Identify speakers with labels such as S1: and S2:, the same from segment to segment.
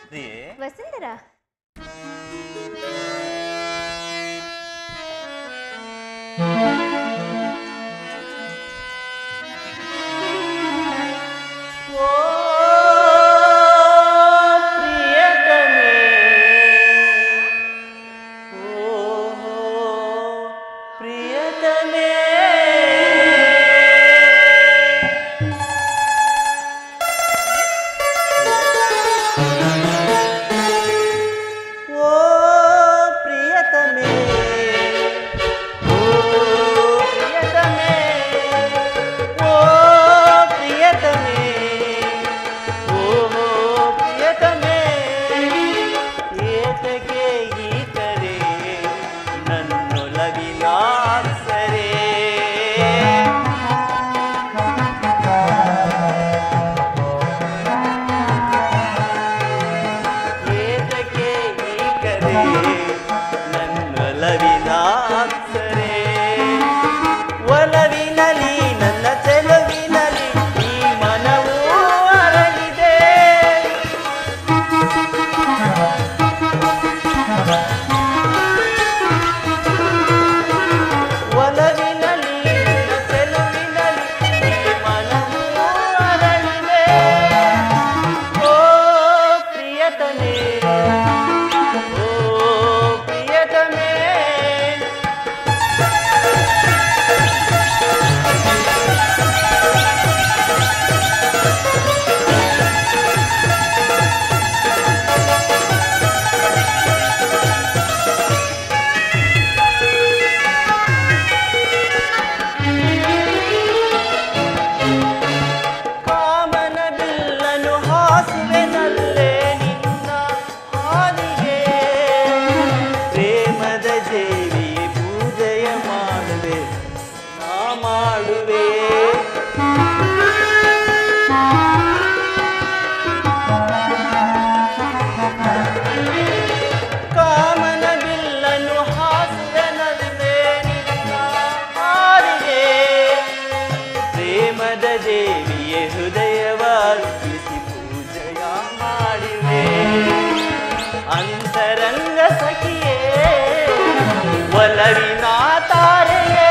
S1: ಪ್ರಿಯೆ
S2: ವಸುಂಧರ
S1: ಓ ಪ್ರಿಯತಮೆ ಓ ಪ್ರಿಯತಮೆ ಓ ಪ್ರಿಯತಮೆ ಓ ಪ್ರಿಯತಮೆ ಓ ಪ್ರಿಯತಮೆ ಓ ಪ್ರಿಯತಮೆ ಏತಕ್ಕೆ ಈ ಕರೆ ನನ್ನೊಲವಿನ ಸರೆ ಏತಕ್ಕೆ ಈ ಕರೆ ನನ್ನೊಲವಿನ ಸರೆ ಒಲವಿನಲಿ ನನ್ನ ಚೆಲುವಿನಲಿ ಈ ಮನವು ಅರಳಿದೆ ಒಲವಿನಲಿ ನನ್ನ ಚೆಲುವಿನಲಿ ಈ ಮನವು ಅರಳಿದೆ ಓ ಪ್ರಿಯತಮೆ ಓ ಪ್ರಿಯತಮೆ ಕಾಮನ ಬಿಲ್ಲನು ಹಾಸುವೆನಲ್ಲೇ ನಿನ್ನ ಹಾದಿಗೆ ಪ್ರೇಮದ ದೇವಿ ಪೂಜೆಯ ಮಾಡುವೆ ನಾ ಮಾಡುವೆ ಕಾಮನ ಬಿಲ್ಲನು ಹಾಸುವೆನಲ್ಲೇ ನಿನ್ನ ಹಾದಿಗೆ ಪ್ರೇಮದ ದೇವಿಯ ಹೃದಯವಾರ್ಪಿಸಿ ಪೂಜೆಯ ಮಾಡಿವೆ ಅಂತರಂಗ ಸಖಿಯೇ ಒಲವಿನ ತಾರೆಯೇ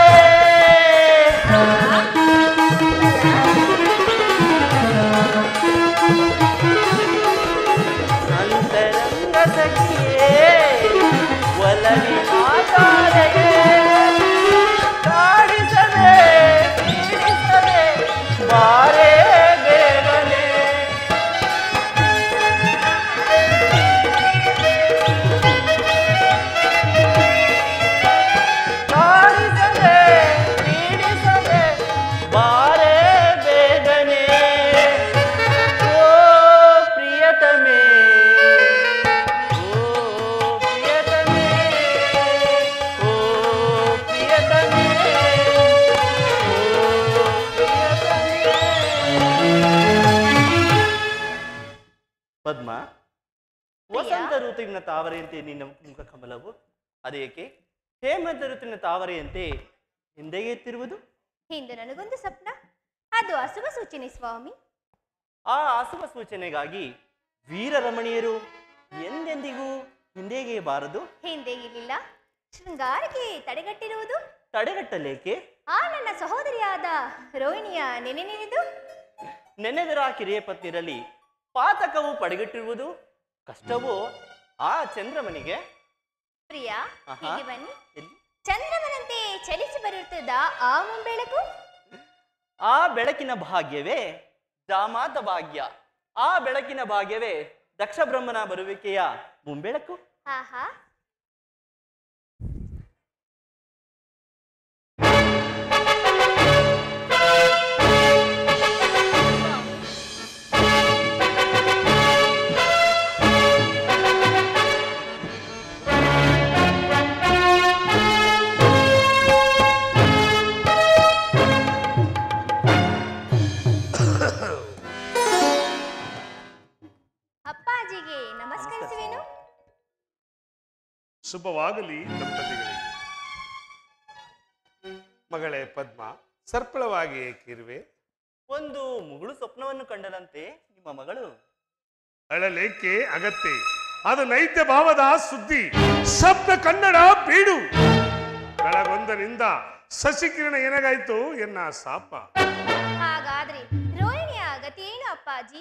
S1: ಅಂತರಂಗ ಸಖಿಯೇ ಒಲವಿನ ತಾರೆಯೇ ಕಾಡಿಸದೆ ಪೀಡಿಸದೆ ಬಾರೇ ಬೇಗನೆ ಕಾಡಿಸದೆ ಪೀಡಿಸದೆ ಬಾರೇ ಬೇಗನೆ ಓ ಪ್ರಿಯತಮೆ ಓ ಪ್ರಿಯತಮೆ ಓ ಪ್ರಿಯತಮೆ ಪದ್ಮ ವಸಂತ ಋತುವಿನ ತಾವರೆಯಂತೆ ನಿನ್ನ ಮುಖ ಕಮಲವು ಅದೇಕೆ ಹೇಮಂತ ಋತುವಿನ ತಾವರೆಯಂತೆ ಹಿಂದೆ ಎತ್ತಿರುವುದು
S2: ಇಂದು ನನಗೊಂದು ಸ್ವಪ್ನ ಅದು ಅಶುಭ ಸೂಚನೆ ಸ್ವಾಮಿ
S1: ಆ ಅಶುಭ ಸೂಚನೆಗಾಗಿ ವೀರರಮಣೀಯರು ಎಂದೆಂದಿಗೂ ಹಿಂದೆಗೆ ಬಾರದು
S2: ಹಿಂದೆ ಇರಲಿಲ್ಲ ಶೃಂಗಾರಕ್ಕೆ ತಡೆಗಟ್ಟಿರುವುದು
S1: ತಡೆಗಟ್ಟಲೇಕೆ
S2: ಆ ನನ್ನ ಸಹೋದರಿಯಾದ ರೋಹಿಣಿಯ ನೆನೆ ನೆನೆದು
S1: ನೆನೆದರ ಕಿರಿಯ ಪತ್ನಿರಲ್ಲಿ ಪಾತಕವು ಪಡೆಗಟ್ಟಿರುವುದು ಕಷ್ಟವೋ ಆ ಚಂದ್ರಮನಿಗೆ
S2: ಪ್ರಿಯ
S1: ಆಹಾ.
S2: ಹೀಗೆ ಬನ್ನಿ
S1: ಎಲ್ಲಿ?
S2: ಚಂದ್ರಮನಂತೆ ಚಲಿಸಿ ಬರುತ್ತದ ಆ ಮುಂಬೆಳಕು
S1: ಆ ಬೆಳಕಿನ ಭಾಗ್ಯವೇ ದಾಮಾತ ಭಾಗ್ಯ ಆ ಬೆಳಕಿನ ಭಾಗ್ಯವೇ ದಕ್ಷ ಬ್ರಹ್ಮನ ಬರುವಿಕೆಯ ಮುಂಬೆಳಕು
S2: ಆಹಾ ಅಪ್ಪಾಜಿಗೆ ನಮಸ್ಕರಿಸುವೆನು
S3: ಶುಭವಾಗಲಿ ದಂಪತಿಗಳಿಗೆ ಮಗಳೇ ಪದ್ಮ ಸರ್ಪಳವಾಗಿ ಏಕಿರುವೆ
S1: ಒಂದು ಮುಗುಳು ಸ್ವಪ್ನವನ್ನು ಕಂಡರಂತೆ ನಿಮ್ಮ ಮಗಳು
S3: ಅಳಲೇಕೆ ಅಗತ್ಯ ಅದು ನೈತ್ಯ ಭಾವದ ಸುದ್ದಿ ಶಬ್ದ ಕನ್ನಡ ಬೀಡು ಬೆಳಗೊಂದನಿಂದ ಶಶಿಕಿರಣ ಏನಾಗಾಯ್ತು ಎನ್ನ ಸಾಪ
S2: ಹಾಗಾದ್ರೆ ರೋಹಿಣಿಯ ಗತಿ ಏನು ಅಪ್ಪಾಜಿ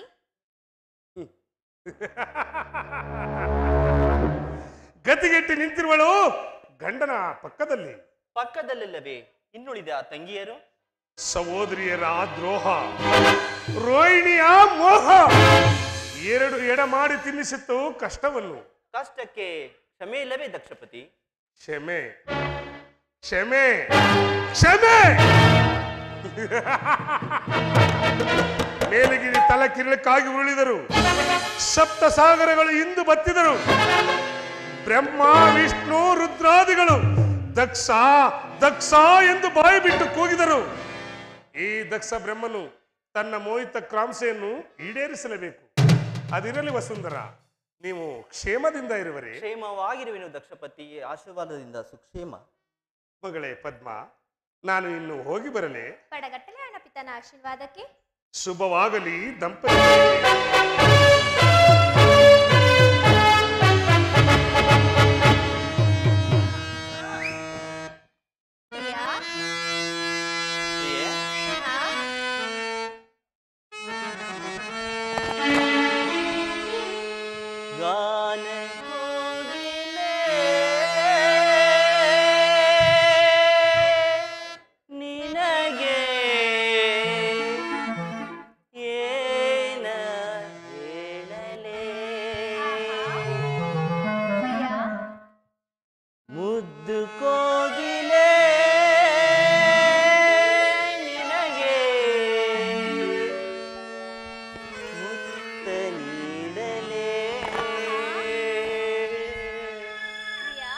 S3: ಗತಿಗೆಟ್ಟಿ ನಿಂತಿರುವಳು ಗಂಡನ ಪಕ್ಕದಲ್ಲಿ
S1: ಪಕ್ಕದಲ್ಲಿಲ್ಲವೇ ಇನ್ನುಳಿದ ತಂಗಿಯರು
S3: ಸಹೋದರಿಯರ ದ್ರೋಹ ರೋಹಿಣಿಯ ಮೋಹ ಎರಡು ಎಡ ಮಾಡಿ ತಿನ್ನಿಸಿತ್ತು ಕಷ್ಟವನ್ನು
S1: ಕಷ್ಟಕ್ಕೆ ಕ್ಷಮೆ ಇಲ್ಲವೇ ದಕ್ಷಪತಿ
S3: ಕ್ಷಮೆ ಕ್ಷಮೆ ಕ್ಷಮೆ ಮೇಲಗಿರಿ ತಲ ಕಿರಳಕ್ಕಾಗಿ ಉರುಳಿದರು ಸಪ್ತ ಸಾಗರಗಳು ಇಂದು ಬತ್ತಿದರು ಬ್ರಹ್ಮ ವಿಷ್ಣು ರುದ್ರಾದಿಗಳು ದಕ್ಷ ದಕ್ಷ ಎಂದು ಬಾಯಿ ಬಿಟ್ಟು ಕೂಗಿದರು ಈ ದಕ್ಷ ಬ್ರಹ್ಮನು ತನ್ನ ಮೋಹಿತ ಕ್ರಾಂಸೆಯನ್ನು ಈಡೇರಿಸಲೇಬೇಕು ಅದಿರಲಿ ವಸುಂಧರ ನೀವು ಕ್ಷೇಮದಿಂದ ಇರುವರೆ
S1: ಕ್ಷೇಮವಾಗಿರುವೆನು ದಕ್ಷಪತಿ ಆಶೀರ್ವಾದದಿಂದ ಸುಕ್ಷೇಮ
S3: ಮಗಳೇ ಪದ್ಮ ನಾನು ಇನ್ನು ಹೋಗಿ ಬರಲೆ
S2: ಪಡಗಟ್ಟಲೆ ಅಣ್ಣಪಿತನ ಆಶೀರ್ವಾದಕ್ಕೆ
S3: ಶುಭವಾಗಲಿ ದಂಪತಿ
S2: ಪ್ರಿಯಾ
S1: ಪ್ರಿಯೆ,
S2: ಹಾ?
S1: ಗಾನ ಕೋಗಿಲೆ, ನಿನಗೆ ಏನ ಹೇಳಲೇ
S2: ಪ್ರಿಯಾ
S1: ಮುದ್ದು ಕೋಗಿಲೆ ನಿನಗೆ ಮುತ್ತ ನೀಡಲೇ
S2: ಪ್ರಿಯಾ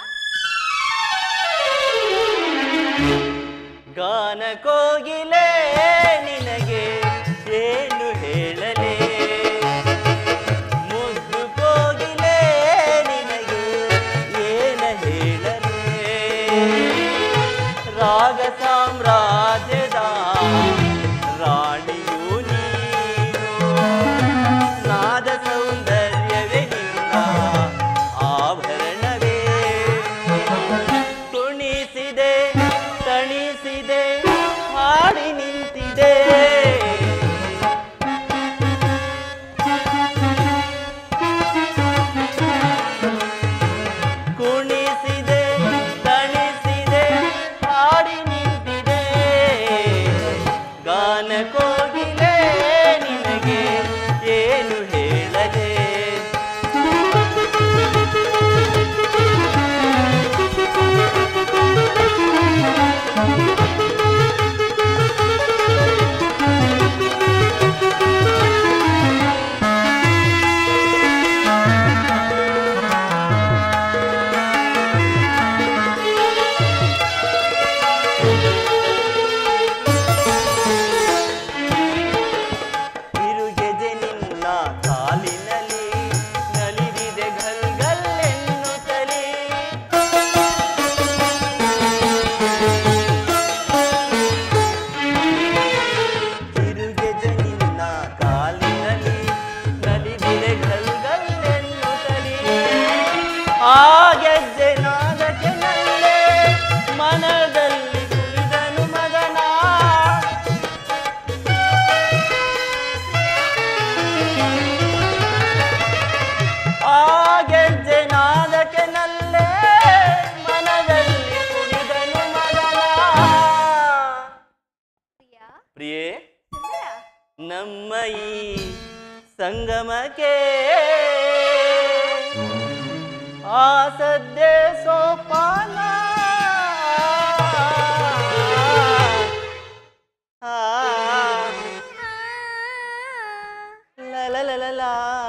S1: ಗಾನ ಕೋಗಿಲೆ ನಿನಗೆ ಏನು ಹೇಳಲೇ ಮುದ್ದು ಕೋಗಿಲೆ ನಿನಗೆ ಏನ ಹೇಳಲೇ ರಾಗ ಸಾಮ್ರಾಜ್ಯದ ರಾಣಿಯು ನೀನು ನಾದ ಸೌಂದರ್ಯವೇ ನಿನ್ನ ಆಭರಣವೇ ಕುಣಿಸಿದೆ ತಣಿಸಿದೆ ಹಾಡಿ ನಿಂತಿದೆ ಕುಣಿಸಿದೆ ತಣಿಸಿದೆ ಹಾಡಿ ನಿಂತಿದೆ ಗಾನ ಕೋಗಿಲೆ ನಿನಗೆ ಏನು ಹೇಳದೆ ತಿರುಗೆದೆ ನಿನ್ನ ಕಾಲಿನಲ್ಲಿ ನಲಿದಿದೆ ಗಲ್ಗಲ್ಲೆನ್ನುತ್ತಲೇ ತಿರುಗೆದೆ ನಿನ್ನ ಕಾಲಿನಲ್ಲಿ ನಲಿದಿದೆ ಗಲ್ಗಲ್ಲೆನ್ನುತ್ತಲೇ ಆ ಗೆಜ್ಜೆ ನಾದಕ್ಕೆ ನಲ್ಲೇ ಮನದಲ್ಲಿ ಕುಳಿದನು ಮಗನ ಆ ಗೆಜ್ಜೆ ನಾದಕ್ಕೆ ನಲ್ಲೇ ಮನದಲ್ಲಿ ಕುಣಿದನು ಮಗನ
S2: ಪ್ರಿಯಾ
S1: ಪ್ರಿಯೇ
S2: ಸುಂದರ
S1: ನಮ್ಮ ಈ ಸಂಗಮಕ್ಕೆ ಆ ಸದ್ಯ ಸೋಪಾನ ಆ, ಲಲಲಲಲ.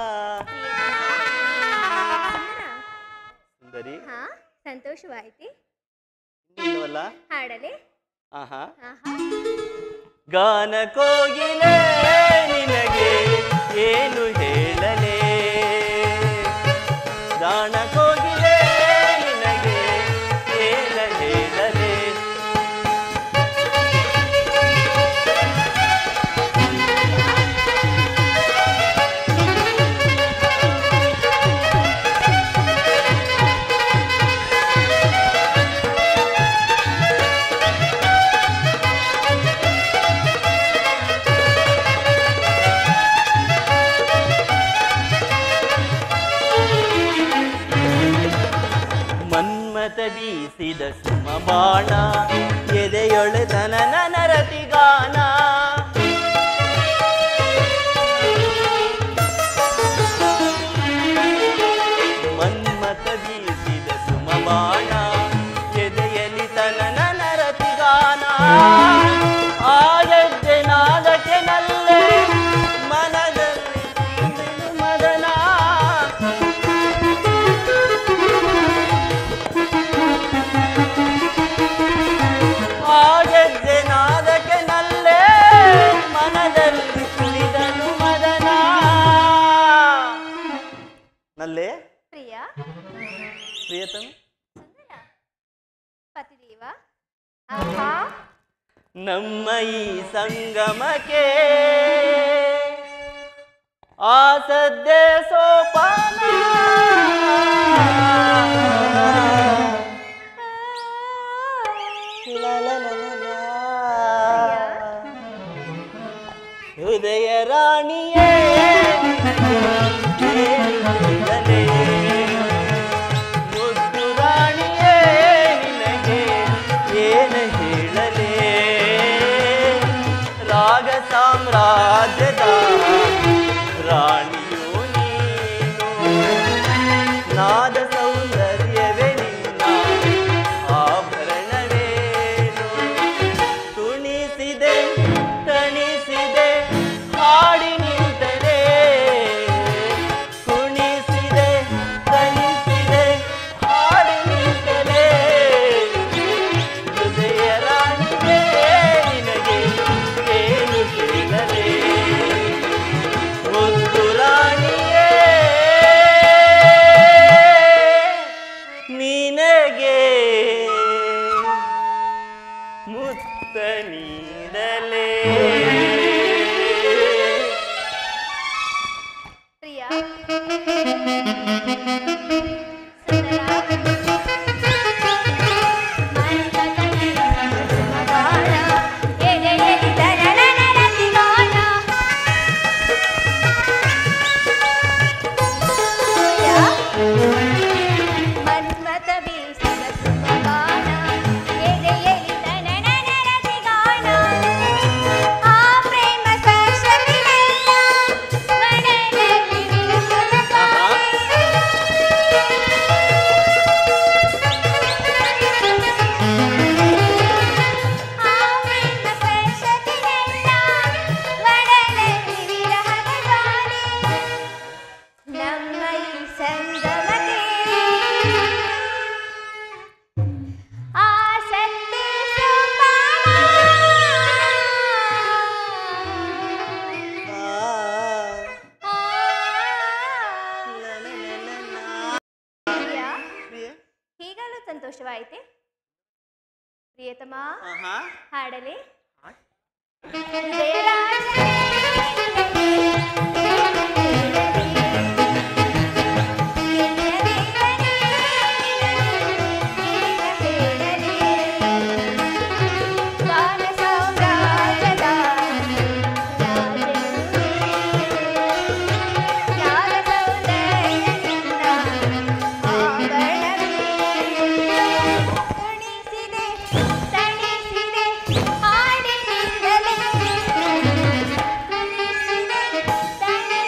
S1: ಸುಂದರಿ
S2: ಹಾ ಸಂತೋಷವಾಯಿತೆ
S1: ಇಲ್ಲವಲ್ಲ
S2: ಹಾಡಲೆ
S1: ಆಹಾ
S2: ಆಹಾ
S1: ಗಾನ ಕೋಗಿಲೆ ನಿನಗೆ ಏನು ಹೇಳಲೇ ಗಾನ ಕೋಗಿಲೆ ನಿನಗೆ ಏನ ಹೇಳಲೇ
S2: ಪ್ರಿಯಾ
S1: ಮನ್ಮತ ಬೀಸಿದ ಸುಮ ಬಾಣ ಎದೆಯೊಳೆತನ ನರತಿಗಾನ ಮನ್ಮತ ಬೀಸಿದ ಸುಮ ಬಾಣ ಎದೆಯಲಿ ತನ ನರತಿಗಾನ ಆಗದ್ದೆ ನಾದಕ್ಕೆ ನಲ್ಲೆ ಮನದಲ್ಲಿ ತುಂಬಿದು ಮದನ ಆಗದ್ದೆ ನಾದಕ್ಕೆ ನಲ್ಲೆ ಮನದಲ್ಲಿ ಕುಣಿದನು ಮದನ ನಲ್ಲೆ
S2: ಪ್ರಿಯ
S1: ಪ್ರಿಯತಮ
S2: ಸುಂದರ ಪತಿದೇವ ಆಹಾ
S1: ನಮ್ಮ ಈ ಸಂಗಮಕ್ಕೆ ಆಸದ್ದೆ ಸೋಪಾನ ಹೃದಯ ರಾಣಿಯೇ ಹೇಳಲೇ ಮುದ್ದು ರಾಣಿಯೇ ನಿನಗೆ ಏನು ಹೇಳಲೇ ರಾಗ ಸಾಮ್ರಾಜ್ಯದ ರಾಣಿಯು ನೀನು ನಾದ ಸೌಂದರ್ಯವೇ ನಿನ್ನ ಆಭರಣವೇನು ತುಣಿಸಿದೆ ತಣಿಸಿದೆ ಹಾಡಿ ನಿಂತರೆ ಕುಣಿಸಿದೆ ತಣಿಸಿದೆ ಹಾಡಿ ನಿಂತರೆ ಹೃದಯ ರಾಣಿಗೆ ನಿನಗೆ ಏನು ಹೇಳಲೇ ಮುದ್ದು ರಾಣಿಯೇ ನಿನಗೆ ಮುತ್ತ ನೀಡಲೇ
S2: ಪ್ರಿಯ ಸುಂದರ ಮನ್ಮಥನಿಯ ಸುಮಗಾನ, ಎದೆಯಲ್ಲಿ ತರಳನರತಿಗಾನ. ಪ್ರಿಯ, ಮನ್ಮಥ ಬೀಸಿದ ಸುಮಗಾನ, ಎದೆಯಲ್ಲಿ ತರಳನರತಿಗಾನ. ಆ ಪ್ರೇಮ ಸಾಕ್ಷವಿಲ್ಲ, ಮನದಲ್ಲಿ ವಿರಹದ ಆ ಪ್ರೇಮ ಸಾಕ್ಷವಿಲ್ಲ, ಮನದಲ್ಲಿ ವಿರಹದ ಗಾಳಿ. ನಮ್ಮ ಈ ಸಂಗಮಕ್ಕೆ ಆಸಕ್ತಿ ಹೀಗಲೂ ಸಂತೋಷವಾಯಿತೆ ಪ್ರಿಯತಮ ಹಾಡಲಿ ತಣಿಸಿದೆ ತಣಿಸಿದೆ ಹಾಡಿನಿಂದಲೇ ತಣಿಸಿದೆ ತಣಿಸಿದೆ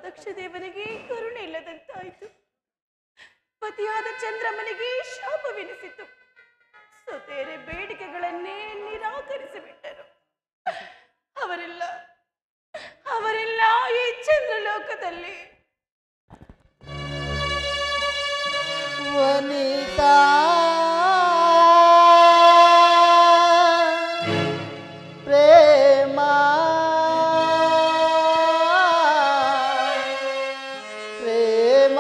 S4: ದಕ್ಷ ದೇವನಿಗೆ ಕರುಣೆ ಇಲ್ಲದಂತಾಯಿತು ಪತಿಯಾದ ಚಂದ್ರಮನಿಗೆ ಶಾಪವೆನಿಸಿತು ಸುತೇರೆ ಬೇಡಿಕೆಗಳನ್ನೇ ನಿರಾಕರಿಸಿಬಿಟ್ಟರು ಅವರೆಲ್ಲ ಅವರೆಲ್ಲ ಈ ಚಂದ್ರಲೋಕದಲ್ಲಿ
S1: ವನಿತಾ ಪ್ರೇಮ ಪ್ರೇಮ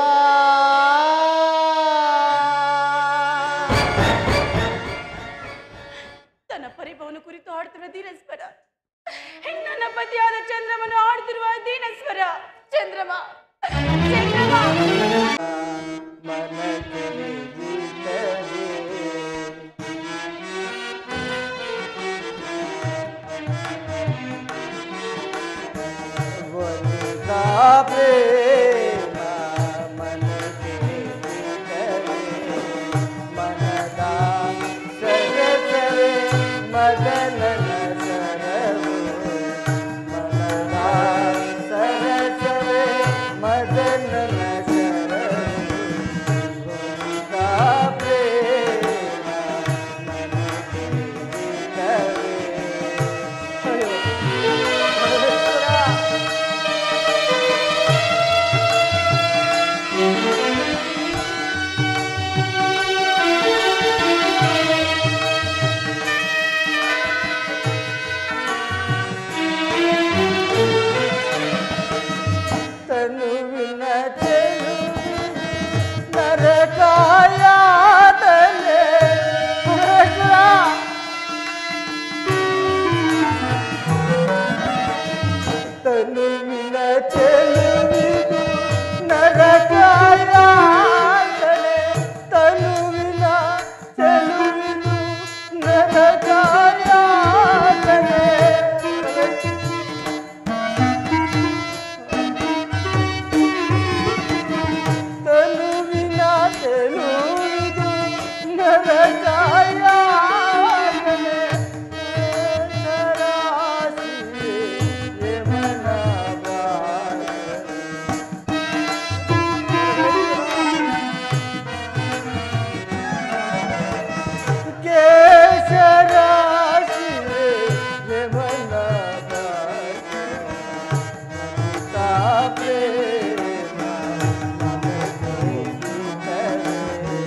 S4: ತನ್ನ ಪರಿಭವನ ಕುರಿತು ಹಾಡ್ತಿರುವ ದೀನಸ್ವರ ನನ್ನ ಪತಿಯಾದ ಚಂದ್ರಮನು ಹಾಡ್ತಿರುವ ದೀನಸ್ವರ ಚಂದ್ರಮ ಚಂದ್ರಮ
S1: ಮನಕ್ಕೆ ಬಿದ್ದರೆ ವನಿತಾ ಪ್ರೇಮ ಮನಕ್ಕೆ ಬಿದ್ದರೆ ಮನದ ಸರಸರೆ ಮದನನ ಸರವು ಮನದ ಸರಸರೆ ಮದನನ ಸರವು ವನಿತಾ ಪ್ರೇಮ ಮನಕ್ಕೆ ಬಿದ್ದರೆ ಅಯ್ಯೋ ಪರಮೇಶ್ವರ ತನುವಿನ ಚೆಲುವಿ ನರಕಾಯಾತನೆ ಪರಮೇಶ್ವರ ತನುವಿನ ಚೆಲುವಿದು ನರಕಾಯಾತನೆ ತನುವಿನ ಚೆಲುವಿದು ನರಕಾಯಾತನೆ ತನುವಿನ ತೆಲುವಿದು ನರಕಾಯಾತನೆ ಸರಾಸಿವೆ ಯಮನ ಬಾರನೆ. ಕೇಶರಾಶಿವೆ ಯಮನ ಬಾರನೆ. ಮಮತಾ ಪ್ರೇಮ ಮನಕ್ಕೆ ಬಿದ್ದರೆ.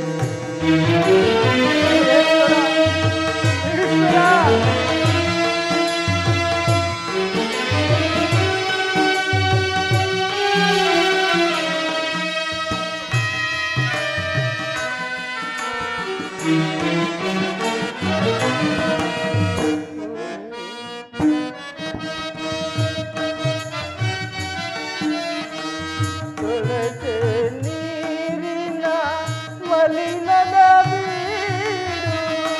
S1: ಕೊಳಚೆ ನೀರಿನ ಮಲಿನದ ಬೀಡು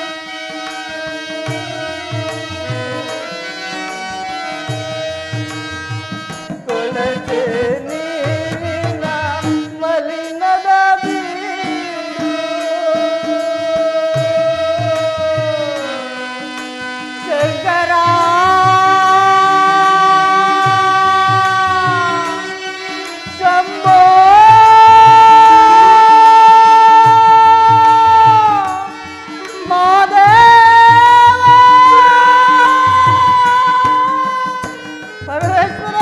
S1: ಕೊಳಚೆ ನೀರಿನ ಮಲಿನದ ಬೀಡು ಶಂಕರ ಶಂಭೋ ಮಾದೇವ ಪರಮೇಶ್ವರ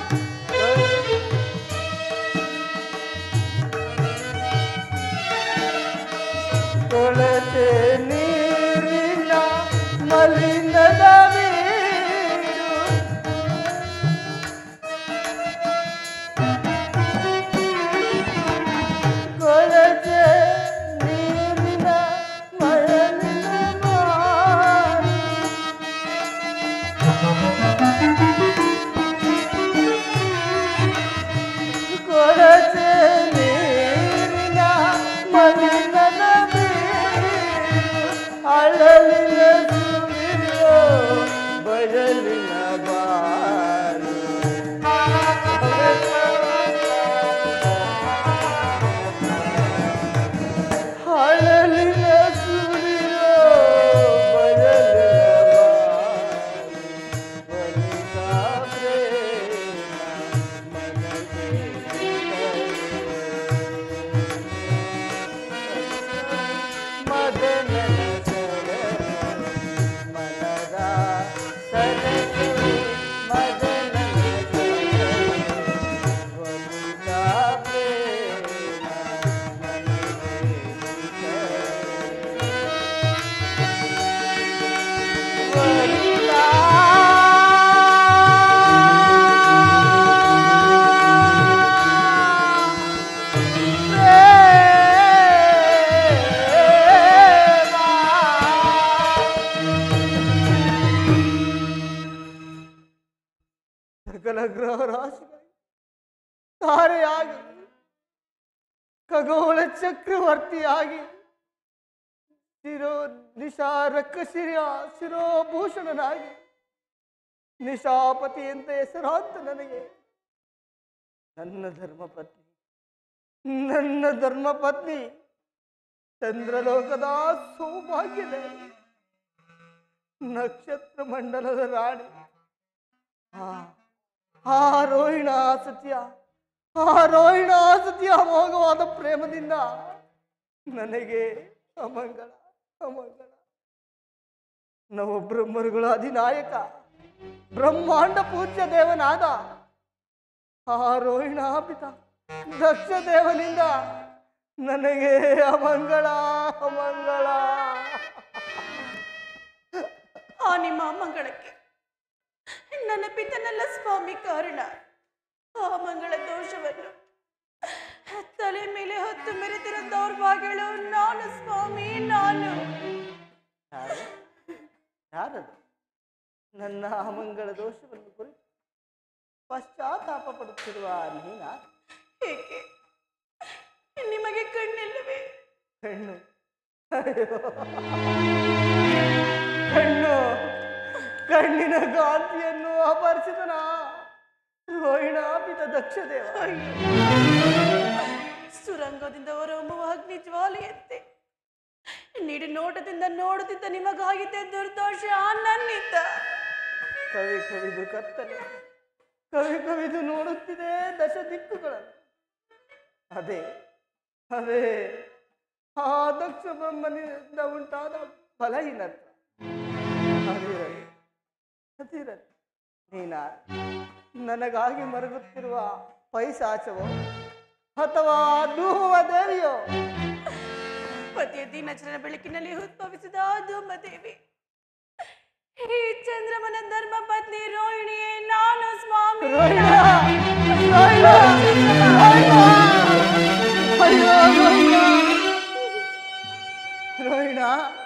S1: ಕೊಳತೆ ನೀರಿನ ಮಲಿನದ ನೀರು ಕೊಳತೆ ನೀರಿನ ಮಲಿನ ಮಾರು. ಕೊಳತೆ ನೀರಿನ ಮಲಿನದ ನೀರು ಅಳಲಿನ ಸುರಿಯೋ ಬಯಲಿನ ಬಾರು ನವಗ್ರಹ ರಾಶಿಗಳಿಗೆ ತಾರೆಯಾಗಿ ಖಗೋಳ ಚಕ್ರವರ್ತಿಯಾಗಿ ಶಿರೋ ನಿಶಾರಕ್ಕ ಶಿರ ಶಿರೋಭೂಷಣನಾಗಿ ನಿಶಾಪತಿ ಅಂತ ಹೆಸರಾಂತ ನನಗೆ ನನ್ನ ಧರ್ಮಪತ್ನಿ ನನ್ನ ಧರ್ಮಪತ್ನಿ ಚಂದ್ರಲೋಕದ ಸೌಭಾಗ್ಯದ ನಕ್ಷತ್ರ ಮಂಡಲದ ರಾಣಿ ಆ ಆ ರೋಹಿಣ ಸತ್ಯ ಆ ರೋಹಿಣ ಸತ್ಯ ಅಮೋಘವಾದ ಪ್ರೇಮದಿಂದ ನನಗೆ ಅಮಂಗಳ ಅಮಂಗಳ ನವ ಬ್ರಹ್ಮರುಗಳ ಅಧಿನಾಯಕ ಬ್ರಹ್ಮಾಂಡ ಪೂಜ್ಯ ದೇವನಾದ ಆ ರೋಹಿಣಾಪಿತ ದಕ್ಷ ದೇವನಿಂದ ನನಗೆ ಅಮಂಗಳ ಅಮಂಗಳ
S4: ಆ ನಿಮ್ಮ ಮಂಗಳಕ್ಕೆ ನನ್ನ ಪಿತನಲ್ಲ ಸ್ವಾಮಿ ಕಾರಣ ಆ ಮಂಗಳ ದೋಷವನ್ನು ತಲೆ ಮೇಲೆ ಹೊತ್ತು ಮೆರೆತಿರೋ ದೌರ್ಭಾಗ್ಯಗಳು ನಾನು ಸ್ವಾಮಿ ನಾನು
S1: ಯಾರು ಯಾರದು ನನ್ನ ಅಮಂಗಳ ದೋಷವನ್ನು ಕುರಿತು ಪಶ್ಚಾತ್ತಾಪ ಪಡುತ್ತಿರುವ ನೀನ
S4: ಏಕೆ ನಿಮಗೆ ಕಣ್ಣಿಲ್ಲವೇ
S1: ಹೆಣ್ಣು ಅಯ್ಯೋ. ಕಣ್ಣು ಕಣ್ಣಿನ ಕಾಂತಿಯನ್ನು ಅಪರಿಚಿತನ ರೋಹಿಣಾಪಿತ ದಕ್ಷದೇವ
S4: ಸುರಂಗದಿಂದ ಹೊರಹೊಮ್ಮುವ ಅಗ್ನಿ ಜ್ವಾಲೆಯಂತೆ ನೀಡಿ ನೋಟದಿಂದ ನೋಡುತ್ತಿದ್ದ ನಿಮಗಾಗಿದ್ದೆ ದುರ್ದೋಷ ನನ್ನಿಂದ
S1: ಕವಿ ಕವಿದು ಕತ್ತಲೆ ಕವಿ ಕವಿದು ನೋಡುತ್ತಿದೆ ದಶ ದಿಕ್ಕುಗಳನ್ನು ಅದೇ ಅದೇ ಆ ದಕ್ಷ ಬ್ರಹ್ಮನಿಂದ ಉಂಟಾದ ಫಲಹೀನತ್ವ ಅದಿರಲಿ ಅದಿರಲಿ ನೀನ ನನಗಾಗಿ ಮರಗುತ್ತಿರುವ ಪೈಸಾಚವೋ ಅಥವಾ ಧೂಮವ ದೇವಿಯೋ
S4: ಪತಿಯ ದಿನಚರಣ ಬೆಳಕಿನಲ್ಲಿ ಉದ್ಭವಿಸಿದ ಆ ಧೂಮದೇವಿ ಈ ಚಂದ್ರಮನ ಧರ್ಮ ಪತ್ನಿ ರೋಹಿಣಿಯೇ ನಾನು ಸ್ವಾಮಿ
S1: ರೋಹಿಣ! ರೋಹಿಣ! ರೋಹಿಣ! ಅಯ್ಯೋ, ರೋಹಿಣ! ರೋಹಿಣ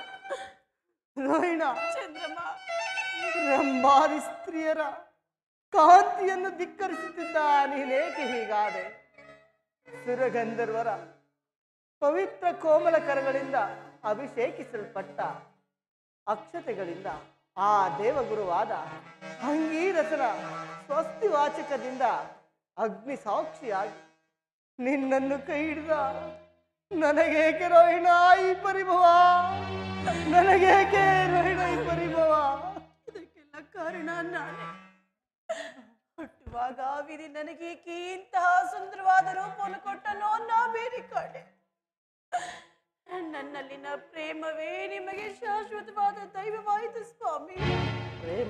S1: ರೋಹಿಣ
S4: ಚಂದ್ರಮ
S1: ರಂಭಾದಿ ಸ್ತ್ರೀಯರ ಕಾಂತಿಯನ್ನು ಧಿಕ್ಕರಿಸುತ್ತಿದ್ದ ನೀನೇಕೆ ಹೀಗಾದೆ ಸುರಗಂಧರ್ವರ ಪವಿತ್ರ ಕೋಮಲ ಕರಗಳಿಂದ ಅಭಿಷೇಕಿಸಲ್ಪಟ್ಟ ಅಕ್ಷತೆಗಳಿಂದ ಆ ದೇವಗುರುವಾದ ಅಂಗೀರಸನ ಸ್ವಸ್ತಿ ವಾಚಕದಿಂದ ಅಗ್ನಿ ಸಾಕ್ಷಿಯಾಗಿ ನಿನ್ನನ್ನು ಕೈ ಹಿಡಿದ ನನಗೇಕೆ ರೋಹಿಣ ಈ ಪರಿಭವ ನನಗೇಕೆ ರೋಹಿಣ ಈ ಪರಿಭವ
S4: ಇದಕ್ಕೆಲ್ಲ ಕಾರಣ ನಾನೇ ಹುಟ್ಟುವಾಗ ಆ ವಿಧಿ ನನಗೆ ಏಕೆ ಇಂತಹ ಸುಂದರವಾದ ರೂಪವನ್ನು ಕೊಟ್ಟನೋ ನಾ ಬೇರೆ ಕಾಣೆ ನನ್ನಲ್ಲಿನ ಪ್ರೇಮವೇ ನಿಮಗೆ ಶಾಶ್ವತವಾದ ದೈವವಾಯಿತು ಸ್ವಾಮಿ
S1: ಪ್ರೇಮ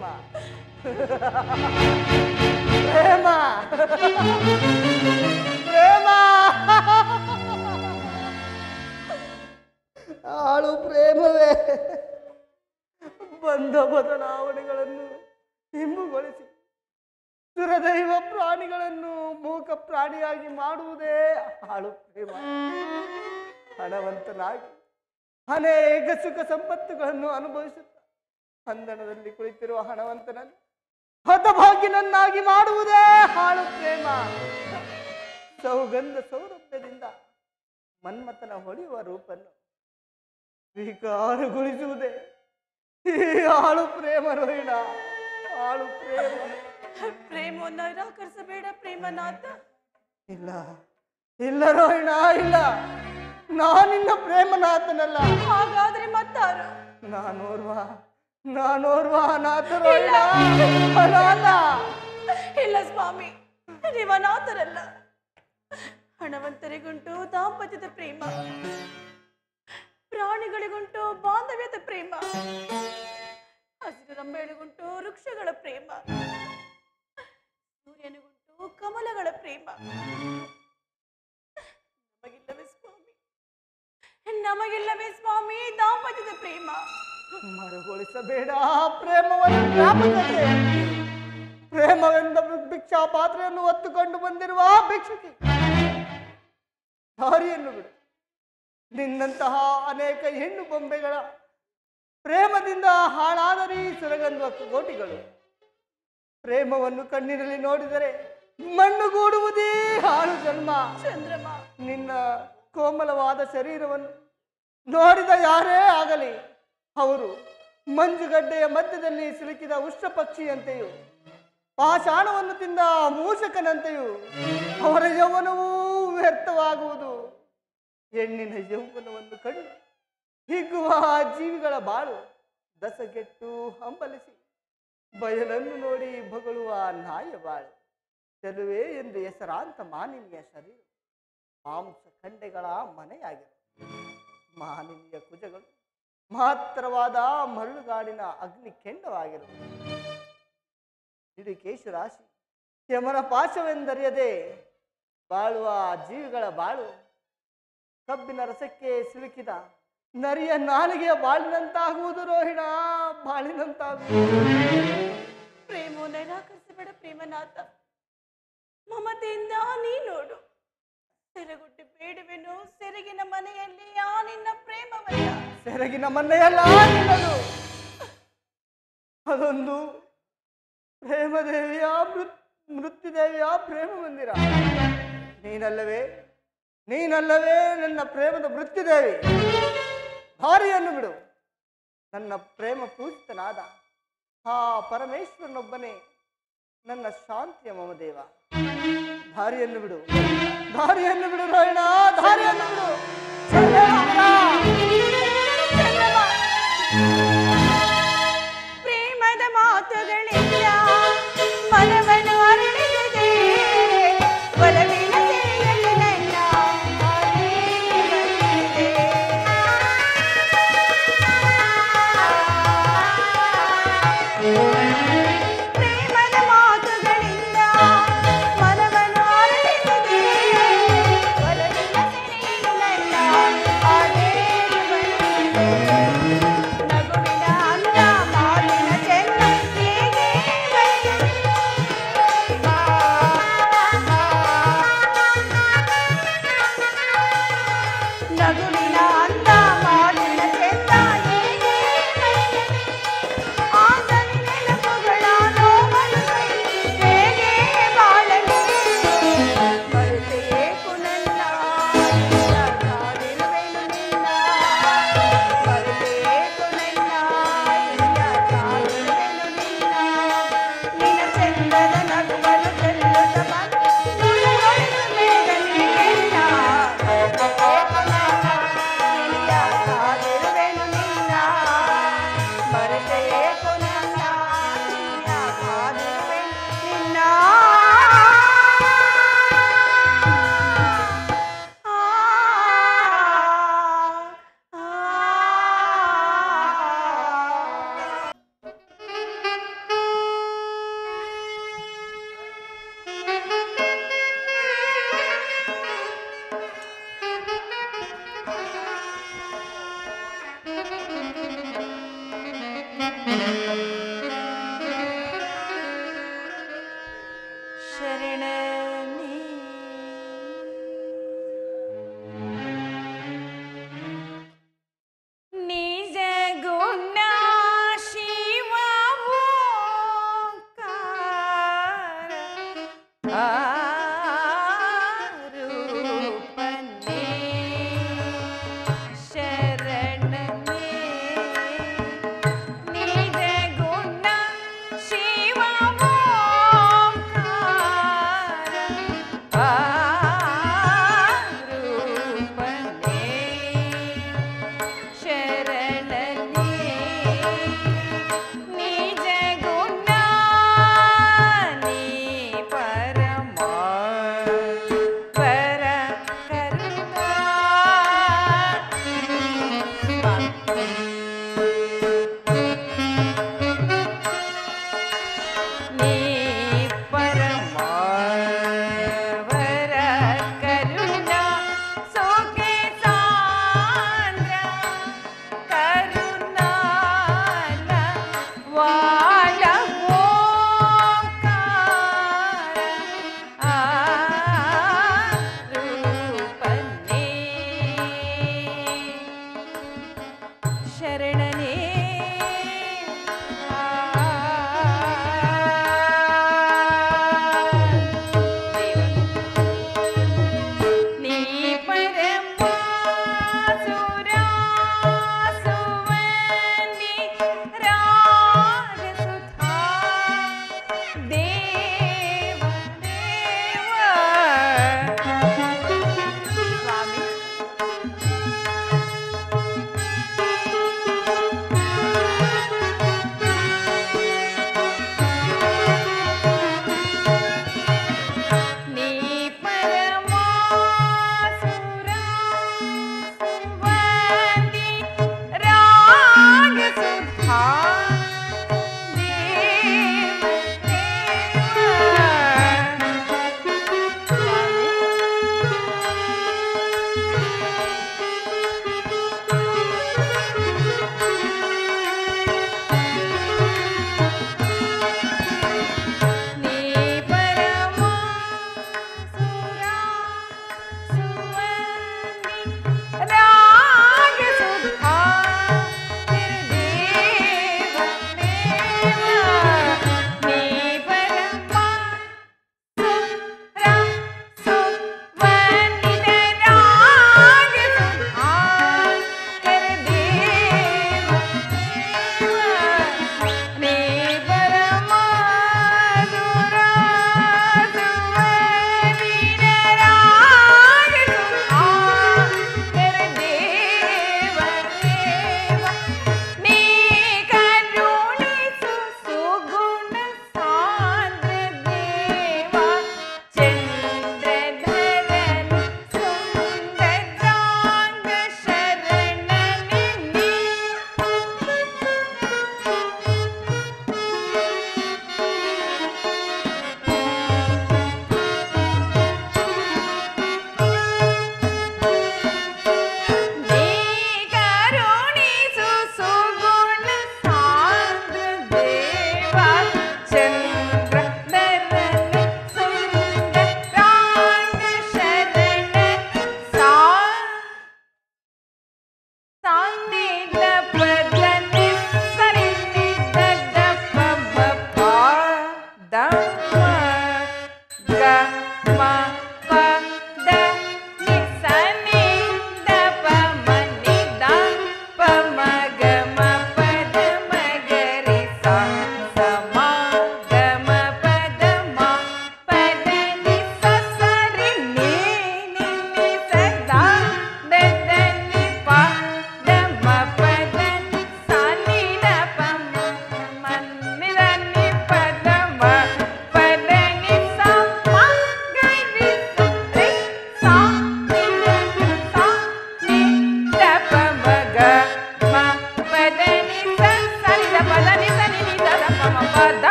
S1: ಪ್ರೇಮ ಪ್ರೇಮ ಆಳು ಪ್ರೇಮವೇ ಬಂದ ಬದಲಾವಣೆಗಳನ್ನು ಹಿಂಬುಗೊಳಿಸಿ ಸುರದೈವ ಪ್ರಾಣಿಗಳನ್ನು ಮೂಕ ಪ್ರಾಣಿಯಾಗಿ ಮಾಡುವುದೇ ಆಳು ಪ್ರೇಮ ಹಣವಂತನಾಗಿ ಅನೇಕ ಸುಖ ಸಂಪತ್ತುಗಳನ್ನು ಅನುಭವಿಸುತ್ತ ಅಂದಣದಲ್ಲಿ ಕುಳಿತಿರುವ ಹಣವಂತನನ್ನು ಹತಭಾಗ್ಯನನ್ನಾಗಿ ಮಾಡುವುದೇ ಹಾಳು ಪ್ರೇಮ ಸೌಗಂಧ ಸೌರಭ್ಯದಿಂದ ಮನ್ಮಥನ ಹೊಳೆಯುವ ರೂಪನ್ನು ಸ್ವೀಕಾರಗೊಳಿಸುವುದೇ ಈ ಆಳು ಪ್ರೇಮ ರೋಹಿಣ ಆಳು ಪ್ರೇಮ
S4: ಪ್ರೇಮವನ್ನು ನಿರಾಕರಿಸಬೇಡ ಪ್ರೇಮನಾಥ
S1: ಇಲ್ಲ ಇಲ್ಲ ರೋಹಿಣ ಇಲ್ಲ ನಾನಿನ್ನ ಪ್ರೇಮನಾಥನಲ್ಲ
S4: ಹಾಗಾದ್ರೆ ಮತ್ತಾರು
S1: ನಾನೋರ್ವ ನಾನೋರ್ವ ಅನಾಥ ರೋಹಿಣ ಅನಾಥ
S4: ಇಲ್ಲ ಸ್ವಾಮಿ ನೀವನಾಥರಲ್ಲ ಹಣವಂತರಿಗುಂಟು ದಾಂಪತ್ಯದ ಪ್ರೇಮ ಪ್ರಾಣಿಗಳಿಗುಂಟು ಬಾಂಧವ್ಯದ ಪ್ರೇಮ ಹಸಿರು ರಂಬೆಗಳಿಗುಂಟು ವೃಕ್ಷಗಳ ಪ್ರೇಮ ಸೂರ್ಯನಿಗುಂಟು ಕಮಲಗಳ ಪ್ರೇಮ ನಮಗಿಲ್ಲವೇ ಸ್ವಾಮಿ ನಮಗಿಲ್ಲವೇ ಸ್ವಾಮಿ ದಾಂಪತ್ಯದ ಪ್ರೇಮ
S1: ಮರುಗೊಳಿಸಬೇಡ ಪ್ರೇಮವನ್ನು ಜ್ಞಾಪಕತೆ ಪ್ರೇಮವೆಂದ ಭಿಕ್ಷಾ ಪಾತ್ರೆಯನ್ನು ಹೊತ್ತುಕೊಂಡು ಬಂದಿರುವ ಭಿಕ್ಷುಕಿ ದಾರಿಯನ್ನು ಬಿಡು ನಿನ್ನಂತಹ ಅನೇಕ ಹೆಣ್ಣು ಬೊಂಬೆಗಳ ಪ್ರೇಮದಿಂದ ಹಾಳಾದರಿ ಸುರಗಂಧ ಕೋಟಿಗಳು ಪ್ರೇಮವನ್ನು ಕಣ್ಣಿನಲ್ಲಿ ನೋಡಿದರೆ ಮಣ್ಣುಗೂಡುವುದೇ ಹಾಳು ಜನ್ಮ
S4: ಚಂದ್ರಮ
S1: ನಿನ್ನ ಕೋಮಲವಾದ ಶರೀರವನ್ನು ನೋಡಿದ ಯಾರೇ ಆಗಲಿ ಅವರು ಮಂಜುಗಡ್ಡೆಯ ಮಧ್ಯದಲ್ಲಿ ಸಿಲುಕಿದ ಉಷ್ಣ ಪಕ್ಷಿಯಂತೆಯೂ ಪಾಷಾಣವನ್ನು ತಿಂದ ಮೂಷಕನಂತೆಯೂ ಅವರ ಯೌವನವೂ ವ್ಯರ್ಥವಾಗುವುದು ಹೆಣ್ಣಿನ ಯೌವನವನ್ನು ಕಂಡು ಹಿಗ್ಗುವ ಜೀವಿಗಳ ಬಾಳು ದಸಗೆಟ್ಟು ಹಂಬಲಿಸಿ ಬಯಲನ್ನು ನೋಡಿ ಬಗಳುವ ನಾಯ ಬಾಳು ಚೆಲುವೆ ಎಂದು ಹೆಸರಾಂತ ಮಾನಿನಿಯ ಶರೀರ ಮಾಂಸ ಖಂಡೆಗಳ ಮನೆಯಾಗಿದೆ ಮಾನಿನಿಯ ಕುಜಗಳು ಮಹತ್ತರವಾದ ಮರಳುಗಾಡಿನ ಅಗ್ನಿ ಕೆಂಡವಾಗಿರುವುದು ಇಡೀ ರಾಶಿ ಯಮನ ಪಾಶವೆಂದರಿಯದೆ ಬಾಳುವ ಜೀವಿಗಳ ಬಾಳು ಕಬ್ಬಿನ ರಸಕ್ಕೆ ಸಿಲುಕಿದ ನರಿಯ ನಾಲಿಗೆಯ ಬಾಳಿನಂತಾಗುವುದು ರೋಹಿಣ ಬಾಳಿನಂತಾಗುವುದು
S4: ಪ್ರೇಮವು ನಿರಾಕರಿಸಬೇಡ ಪ್ರೇಮನಾಥ ಮಮತೆಯಿಂದ ನೀ ನೋಡು ಸೆರಗುಟ್ಟಿ ಬೇಡುವೆನು ಸೆರಗಿನ ಮನೆಯಲ್ಲಿ ಆ ನಿನ್ನ ಪ್ರೇಮವಲ್ಲ
S1: ಸೆರಗಿನ ಮನೆಯಲ್ಲ ನಿನ್ನದು ಅದೊಂದು ಪ್ರೇಮದೇವಿಯ ಮೃತ್ ಮೃತ್ಯುದೇವಿಯ ಪ್ರೇಮ ಮಂದಿರ ನೀನಲ್ಲವೇ ನೀನಲ್ಲವೇ ನನ್ನ ಪ್ರೇಮದ ಮೃತ್ಯುದೇವಿ ಭಾರಿಯನ್ನು ಬಿಡು ನನ್ನ ಪ್ರೇಮ ಪೂಜಿತನಾದ ಆ ಪರಮೇಶ್ವರನೊಬ್ಬನೇ ನನ್ನ ಶಾಂತಿಯ ಮಮದೇವ ದಾರಿಯನ್ನು ಬಿಡು ದಾರಿಯನ್ನು ಬಿಡು ರೋಹಿಣ ದಾರಿಯನ್ನು ಬಿಡು ಚಂದ್ರಮಂಗ!
S4: ಚಂದ್ರಮ, ಪ್ರೇಮದ ಮಾತುಗಳಿಂದ ಮನವನ್ನು ಅರಳಿದೆ ಒಲವಿನ ಸೆರೆಯಲ್ಲಿ ನನ್ನ ಆನೆ ಬಂದಿದೆ. ಪ್ರೇಮದ ಮಾತುಗಳಿಂದ ಮನವನ್ನು ಅರಳಿದೆ ಒಲವಿನ ಸೆರೆಯಲ್ಲಿ ನನ್ನ ಆನೆ ಬಂದಿದೆ. ನಗುವಿನ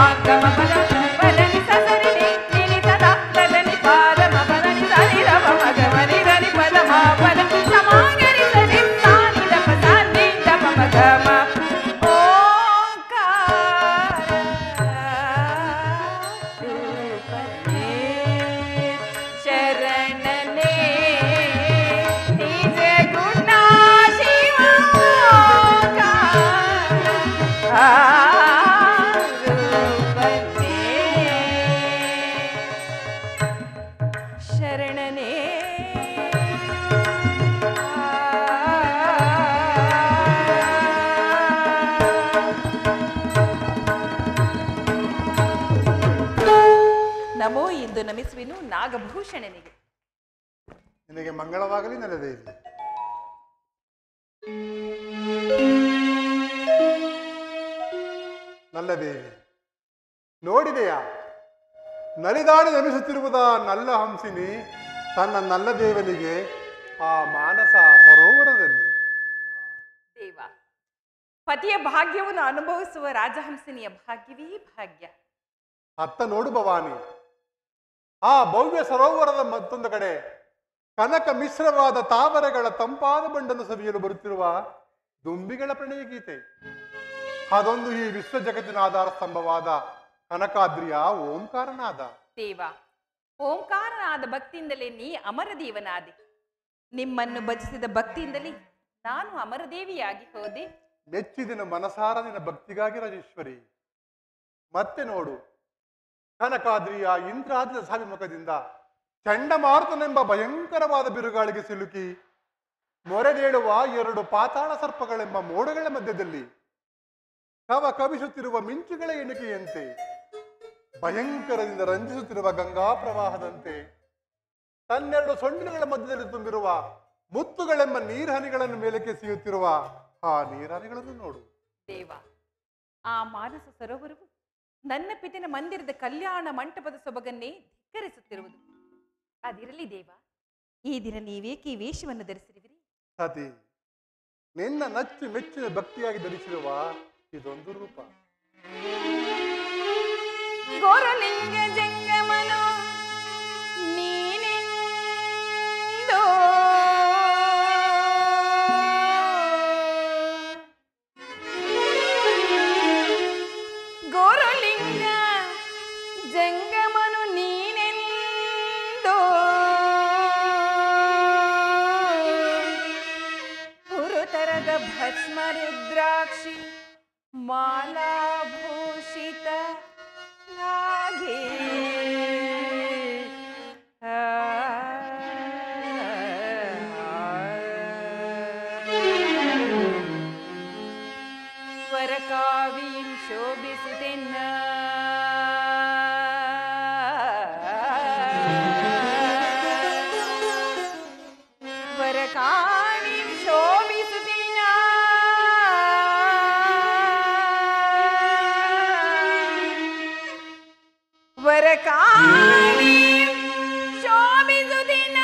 S5: ಗಮ ಪದ ಪದನಿ ಸಸರಿ ನಿ ನಿನಿ ತದ ತದನಿ ಪಾದ ಮ ಪದನಿ ಸರಿ ರ ಮ ಮ ಗ ಮ ನಿ ರ ನಿ ಪದ ಮ ಪದ ಸಮಾಗರಿ ಸರಿ ಸಾ ನಿ ದ ಪ ಸಾ ನಿ ದ ಪ ಮ ಗ ಮ ಓಂಕಾರ ರೂಪನೇ ಶರಣನೇ ನಿಜ ಗುಣ ಶಿವ ರೂಪನೇ ಶರಣನೇ ನಮೋ ಎಂದು ನಮಿಸುವೆನು ನಾಗಭೂಷಣನಿಗೆ
S6: ನಿನಗೆ ಮಂಗಳವಾಗಲಿ ನೆಲೆದೇವಿ ನಲ್ಲ ದೇವಿ ನೋಡಿದೆಯಾ ನಲಿದಾಡಿ ನಮಿಸುತ್ತಿರುವುದ ನಲ್ಲ ಹಂಸಿನಿ ತನ್ನ ನಲ್ಲ ದೇವನಿಗೆ ಆ ಮಾನಸ ಸರೋವರದಲ್ಲಿ
S5: ದೇವ ಪತಿಯ ಭಾಗ್ಯವನ್ನು ಅನುಭವಿಸುವ ರಾಜಹಂಸಿನಿಯ ಭಾಗ್ಯವೇ ಭಾಗ್ಯ
S6: ಅತ್ತ ನೋಡು ಭವಾನಿ ಆ ಭವ್ಯ ಸರೋವರದ ಮತ್ತೊಂದು ಕಡೆ ಕನಕ ಮಿಶ್ರವಾದ ತಾವರೆಗಳ ತಂಪಾದ ಬಂಡನ್ನು ಸವಿಯಲು ಬರುತ್ತಿರುವ ದುಂಬಿಗಳ ಪ್ರಣಯ ಗೀತೆ ಅದೊಂದು ಈ ವಿಶ್ವ ಜಗತ್ತಿನ ಆಧಾರ ಸ್ತಂಭವಾದ ಕನಕಾದ್ರಿಯ ಓಂಕಾರನಾದ
S5: ದೇವ ಓಂಕಾರನಾದ ಭಕ್ತಿಯಿಂದಲೇ ನೀ ಅಮರದೇವನಾದೆ ನಿಮ್ಮನ್ನು ಭಜಿಸಿದ ಭಕ್ತಿಯಿಂದಲೇ ನಾನು ಅಮರದೇವಿಯಾಗಿ ಹೋದೆ
S6: ಮೆಚ್ಚಿದಿನ ಮನಸಾರ ನಿನ್ನ ಭಕ್ತಿಗಾಗಿ ರಾಜೇಶ್ವರಿ ಮತ್ತೆ ನೋಡು ಕನಕಾದ್ರಿಯ ಇಂದ್ರಾದ್ರಿಯ ಸಾವಿಮುಖದಿಂದ ಚಂಡಮಾರುತನೆಂಬ ಭಯಂಕರವಾದ ಬಿರುಗಾಳಿಗೆ ಸಿಲುಕಿ ಮೊರೆದೇಳುವ ಎರಡು ಪಾತಾಳ ಸರ್ಪಗಳೆಂಬ ಮೋಡಗಳ ಮಧ್ಯದಲ್ಲಿ ಕವ ಕವಿಸುತ್ತಿರುವ ಮಿಂಚುಗಳ ಎಣಿಕೆಯಂತೆ ಭಯಂಕರದಿಂದ ರಂಜಿಸುತ್ತಿರುವ ಗಂಗಾ ಪ್ರವಾಹದಂತೆ ತನ್ನೆರಡು ಸೊಂಡಿಲುಗಳ ಮಧ್ಯದಲ್ಲಿ ತುಂಬಿರುವ ಮುತ್ತುಗಳೆಂಬ ನೀರ್ಹನಿಗಳನ್ನು ಮೇಲಕ್ಕೆ ಸಿಗುತ್ತಿರುವ ಆ ನೀರ್ಹನಿಗಳನ್ನು ನೋಡು
S5: ದೇವ ಆ ಮಾನಸ ಸರೋವರವು ನನ್ನ ಪಿತಿನ ಮಂದಿರದ ಕಲ್ಯಾಣ ಮಂಟಪದ ಸೊಬಗನ್ನೇ ಧಿಕ್ಕರಿಸುತ್ತಿರುವುದು ಅದಿರಲಿ ದೇವ ಈ ದಿನ ನೀವೇಕೆ ಈ ವೇಷವನ್ನು ಧರಿಸಿರುವಿರಿ
S6: ಸತಿ ನಿನ್ನ ನಚ್ಚು ಮೆಚ್ಚಿನ ಭಕ್ತಿಯಾಗಿ ಧರಿಸಿರುವ ಇದೊಂದು ರೂಪ
S5: ಗೋರಲಿಂಗ ಜಂಗಮನು ನೀನೆಂದು ಗೋರಲಿಂಗ ಜಂಗಮನು ನೀನೆಂದು ಪುರುತರದ ಭಸ್ಮ ರುದ್ರಾಕ್ಷಿ ಮಾಲಾಭೂಷಿತ ನಾಗಿ ವರಕಾವಿಂ ಶೋಭಿಸುತ್ತೆನ್ನ ವರಕಾವಿಂ ಶೋಭಿಸುತ್ತಿನ ವರಕಾವಿಂ ಶೋಭಿಸುತ್ತಿನ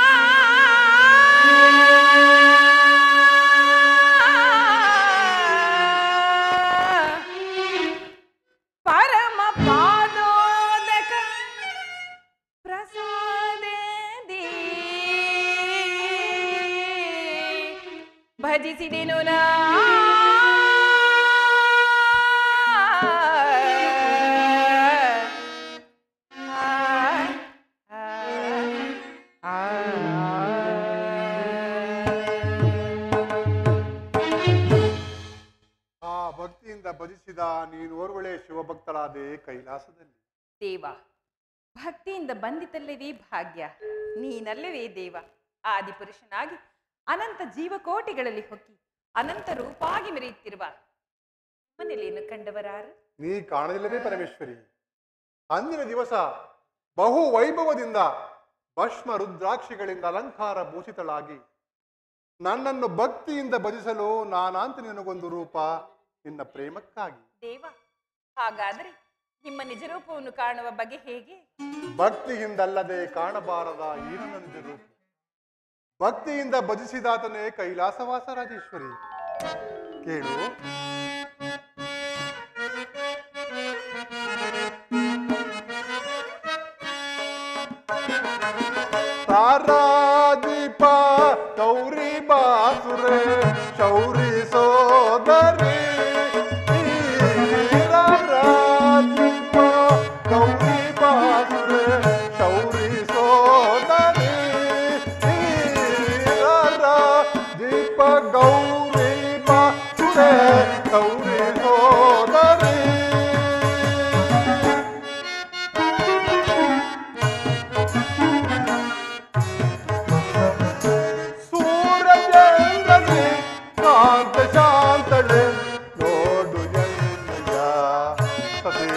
S5: ಪರಮ ಪಾದೋದಕ ಪ್ರಸಾದದಿ ಭಜಿಸಿದೆನು ನಾ
S6: ಆ ಭಕ್ತಿಯಿಂದ ಭಜಿಸಿದ ನೀನು ಓರ್ವಳೆ ಶಿವಭಕ್ತಳಾದೆ ಕೈಲಾಸದಲ್ಲಿ
S5: ದೇವ ಭಕ್ತಿಯಿಂದ ಬಂದಿತಲ್ಲವೇ ಭಾಗ್ಯ ನೀನಲ್ಲವೇ ದೇವ ಆದಿಪುರುಷನಾಗಿ ಅನಂತ ಜೀವಕೋಟಿಗಳಲ್ಲಿ ಹೊಕ್ಕಿ ಅನಂತ ರೂಪಾಗಿ ಮೆರೆಯುತ್ತಿರುವ ಮನೆಯಲ್ಲೇನು ಕಂಡವರಾರು
S6: ನೀ ಕಾಣಲಿಲ್ಲವೇ ಪರಮೇಶ್ವರಿ ಅಂದಿನ ದಿವಸ ಬಹು ವೈಭವದಿಂದ ಭಸ್ಮ ರುದ್ರಾಕ್ಷಿಗಳಿಂದ ಅಲಂಕಾರ ಭೂಷಿತಳಾಗಿ ನನ್ನನ್ನು ಭಕ್ತಿಯಿಂದ ಭಜಿಸಲು ನಾನಾಂತ ನಿನಗೊಂದು ರೂಪ ನಿನ್ನ ಪ್ರೇಮಕ್ಕಾಗಿ
S5: ದೇವ ಹಾಗಾದರೆ ನಿಮ್ಮ ನಿಜ ರೂಪವನ್ನು ಕಾಣುವ ಬಗೆ ಹೇಗೆ
S6: ಭಕ್ತಿಯಿಂದಲ್ಲದೆ ಕಾಣಬಾರದ ಈ ನನ್ನ ನಿಜ ರೂಪ ಭಕ್ತಿಯಿಂದ ಭಜಿಸಿದಾತನೇ ಕೈಲಾಸವಾಸ ರಾಜೇಶ್ವರಿ ಕೇಳು ರಾರಾಜಿಪ ಗೌರಿ ಬಾಸುರೆ ಶೌರಿ ಸೋದರಿ ರಾರಾಜಿಪ ಗೌರಿ ಬಾಸುರೆ ಶೌರಿ ಸೋದರಿ ರಾರಾಜಿಪ ಗೌರಿ ಬಾಸುರೆ ಶೌರಿ ಸೋದರಿ ಸೂರ್ಯಚಂದ್ರನೇ ಕಾಂತ ಶಾಂತಳೆ ನೋಡು ಎನ್ನಯ್ಯ ಸತಿ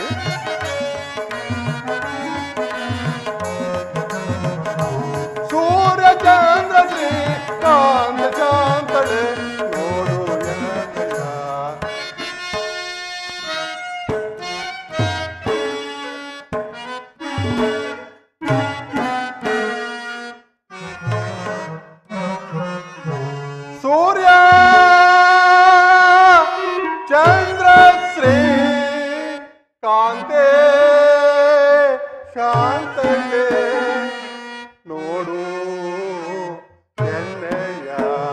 S6: ಸೂರ್ಯಚಂದ್ರನೇ ಕಾಂತ ಶಾಂತಳೆ ನೋಡು ಎನ್ನಯ್ಯ ಸೂರ್ಯ ಚಂದ್ರ ಶ್ರೀ ಕಾಂತೆ ಶಾಂತಗೆ ನೋಡು ಎಣ್ಣೆಯ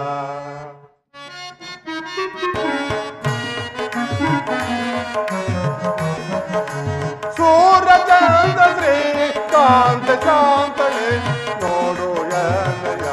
S6: ಸೂರ್ಯ ಚಂದ್ರ ಶ್ರೀ ಕಾಂತ ಶಾಂತಗೆ ನೋಡು ಎಣ್ಣೆಯ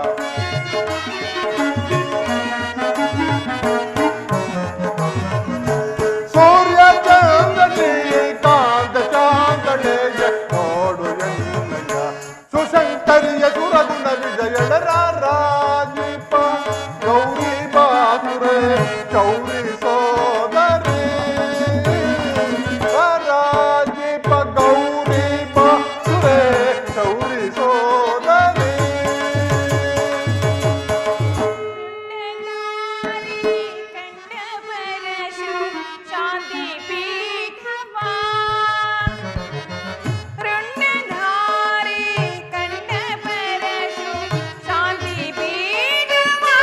S6: ಸೂರ್ಯ ಚಂದ್ರನೇ ಕಾಂತ ಚಾಂದನೆ ನೋಡು ಎನ್ನಯ್ಯ ಸುಶಂಕರಿಯ ಸುರಗುಣ ವಿಜಯಳ ರಾಜೀಪ ಗೌರಿ ಬಾಸುರೆ ಚೌರಿ ಸೋದರಿ ರಾಜೀಪ ಗೌರಿ ಬಾಸುರೆ ಚೌರಿ ಸೋದರಿ
S5: ಶಾಂತಿ ಪೀಠವಾ ಋಣಧಾರಿ ಕಂಡ ಪರಶು ಶಾಂತಿ ಪೀಠವಾ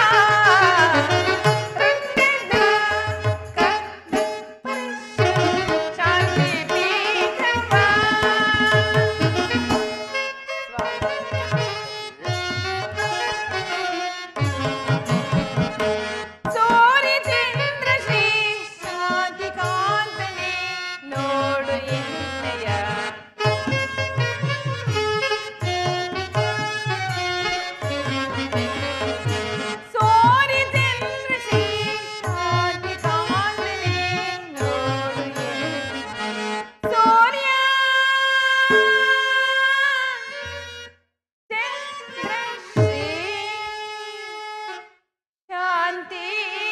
S5: ಶಾಂತಿ ಪೀಠವಾ ಸೂರ್ಯ ಚಂದ್ರ ಶ್ರೀ ಶಾಂತಿ ಕಾಂತನೆ ನೋಡು ಎನ್ನಯ ಸೂರ್ಯ ಚಂದ್ರ ಶ್ರೀ ಶಾಂತಿ ಕಾಂತನೆ ನೋಡು ಎನ್ನಯ ಸೂರ್ಯ ಚಂದ್ರ ಶ್ರೀ ಶಾಂತಿ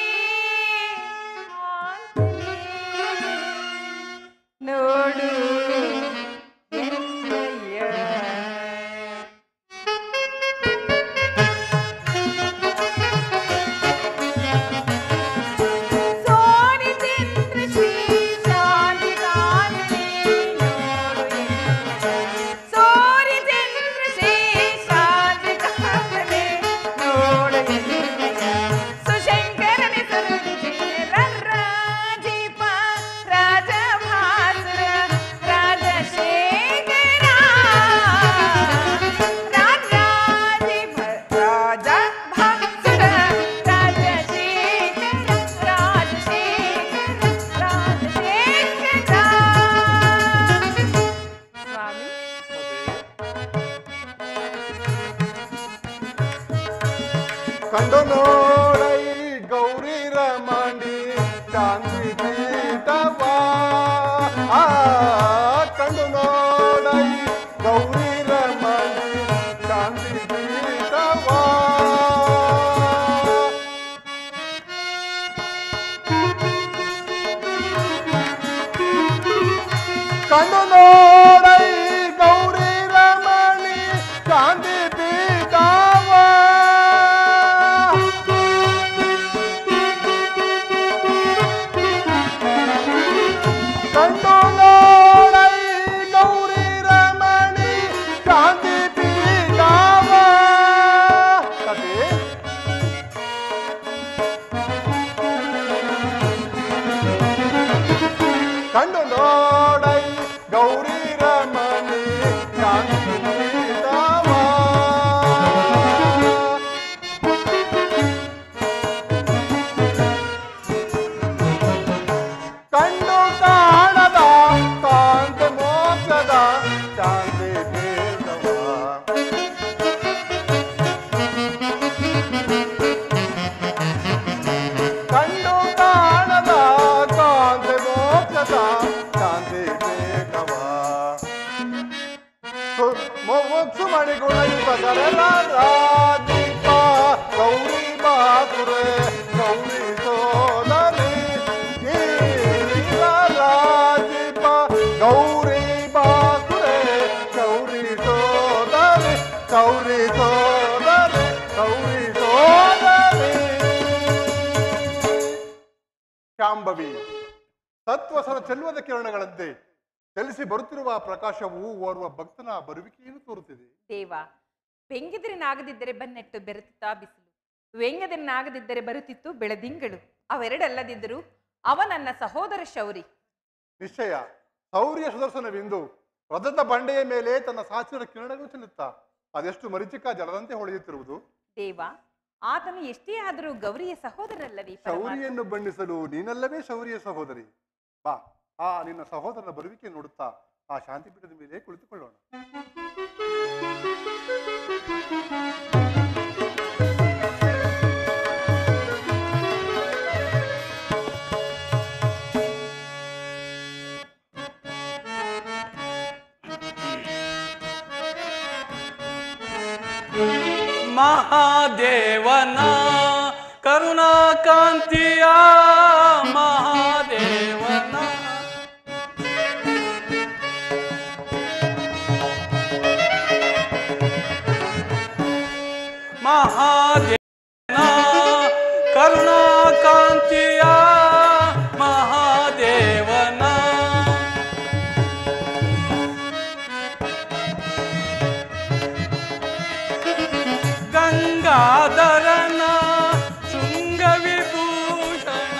S5: ನೋಡು ಎನ್ನಯ್ಯ. ಸೋನಿ ಚಂದ್ರ ಶ್ರೀ ಶಾಂತಿ ಕಾಂತನೆ ನೋಡು ಎನ್ನಯ್ಯ. ಸೋನಿ ಚಂದ್ರ ಶ್ರೀ ಶಾಂತಿ ಕಾಂತನೆ ನೋಡು ಎನ್ನಯ್ಯ. ಸುಶಂಕರನೆ ಸುರವಿಜಯ ರಾಜೀಪ ರಾಜಭಾಸುರ ರಾಜಶೇಖರ ರಾಜಾಧಿಪ ರಾಜಭಾಸುರ ರಾಜಶೇಖರ ರಾಜಶೇಖರ ರಾಜಶೇಖರ ಸ್ವಾಮಿ
S6: ಕಂಡು ನೋಡೈ ಗೌರಿ ರಮಣಿ ಶಾಂತಿ ಪೀಠವಾ ಆ, ಕಂಡು ನೋಡೈ ಗೌರಿ ರಮಣಿ ಶಾಂತಿ ಪೀಠವಾ ಕಂಡು ನೋಡೈ ಗೌರಿ ರಮಣಿ ಶಾಂತಿ ಪೀಠವಾ ಕಂಡು ನೋಡೈ ಗೌರಿ ರಮಣಿ ಶಾಂತಿ ಪೀಠವಾ ಸತಿ ಕಂಡು ನೋಡೈ ಗೌರಿ ರಮಣಿ ಮಣಿಗುಣಯುತ ಕರರಾಜಿಪ ಗೌರಿ ಬಾಸುರೆ ಗೌರಿ ಸೋದರಿ ರಾಜಿಪ ಗೌರಿ ಬಾಸುರೆ ಗೌರಿ ಸೋದರಿ ಗೌರಿ ಸೋದರಿ ಗೌರಿ ಸೋದರಿ ಶಾಂಭವಿ ತತ್ವಸರ ಚೆಲ್ಲುವದ ಕಿರಣಗಳಂತೆ ಚಲಿಸಿ ಬರುತ್ತಿರುವ ಆ ಪ್ರಕಾಶವು ಓರ್ವ ಭಕ್ತನ ಬರುವಿಕೆಯನ್ನು ತೋರುತ್ತಿದೆ
S5: ದೇವ ವ್ಯಂಗ್ಯದರನಾಗದಿದ್ದರೆ ಬನ್ನೆಟ್ಟು ಬೆರೆತುತ್ತಾ ಬಿಸಿಲು ವ್ಯಂಗ್ಯದರನಾಗದಿದ್ದರೆ ಬರುತ್ತಿತ್ತು ಬೆಳದಿಂಗಳು ಅವೆರಡಲ್ಲದಿದ್ದರೂ ಅವ ನನ್ನ ಸಹೋದರ ಶೌರಿ
S6: ನಿಶ್ಚಯ ಶೌರ್ಯ ಸುದರ್ಶನವೆಂದು ರಥದ ಬಂಡೆಯ ಮೇಲೆ ತನ್ನ ಸಾಚಿನ ಕಿರಣಗಳು ಚೆಲ್ಲುತ್ತಾ ಅದೆಷ್ಟು ಮರೀಚಿಕ ಜಲದಂತೆ ಹೊಳೆಯುತ್ತಿರುವುದು
S5: ದೇವ ಆತನು ಎಷ್ಟೇ ಆದರೂ ಗೌರಿಯ ಸಹೋದರಲ್ಲವೇ ಪರಮಾತ್ಮ?
S6: ಶೌರ್ಯನ್ನು ಬಣ್ಣಿಸಲು ನೀನಲ್ಲವೇ ಶೌರ್ಯ ಸಹೋದರಿ ಬಾ ಆ ನಿನ್ನ ಸಹೋದರನ ಬರುವಿಕೆ ನೋಡುತ್ತಾ ಆ ಶಾಂತಿಪೀಠದ ಮೇಲೆ ಕುಳಿತುಕೊಳ್ಳೋಣ
S7: ಮಹಾದೇವನ ಕರುಣಾಕಾಂತಿಯ ಮಹಾದೇವನ ಮಹಾದೇವನ ಕರುಣಾಕಾಂತಿಯ ಮಹಾದೇವನ ಗಂಗಾಧರನ ಶೃಂಗ ವಿಭೂಷಣ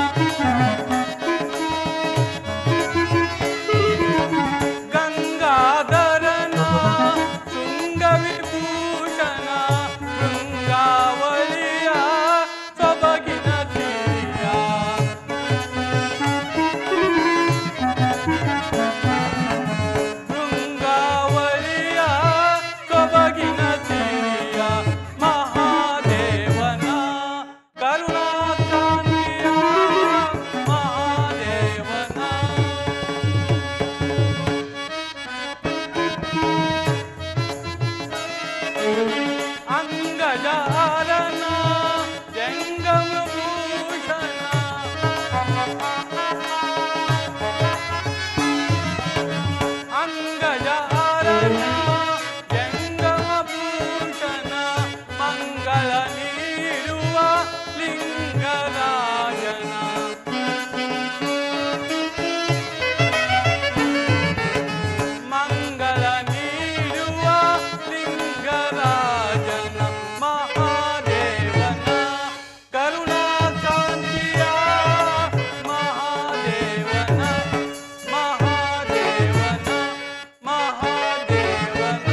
S7: ಗಂಗಾಧರನ ಶೃಂಗ ವಿಭೂಷಣ ಶೃಂಗಾವಳಿಯ ಸೊಬಗಿನ ತೀಯ ಶೃಂಗಾವಳಿಯ ಸೊಬಗಿನ ತೀಯ ಮಹಾದೇವನ ಕರುಣಾಕಾಂತಿಯ ಮಹಾದೇವನ ಅಂಗಜಾರನ ಜಂಗಮ ಭೂಷಣ ಅಂಗಜಾರನ ಜಂಗಮ ಭೂಷಣ ಮಂಗಳ ನೀಡುವ ಲಿಂಗರಾಜನ ಮಂಗಳ ನೀಡುವ ಲಿಂಗರಾಜನ ಮಹಾದೇವನ ಕರುಣಾಕಾಂತಿಯ ಮಹಾದೇವನ ಮಹಾದೇವನ ಮಹಾದೇವನ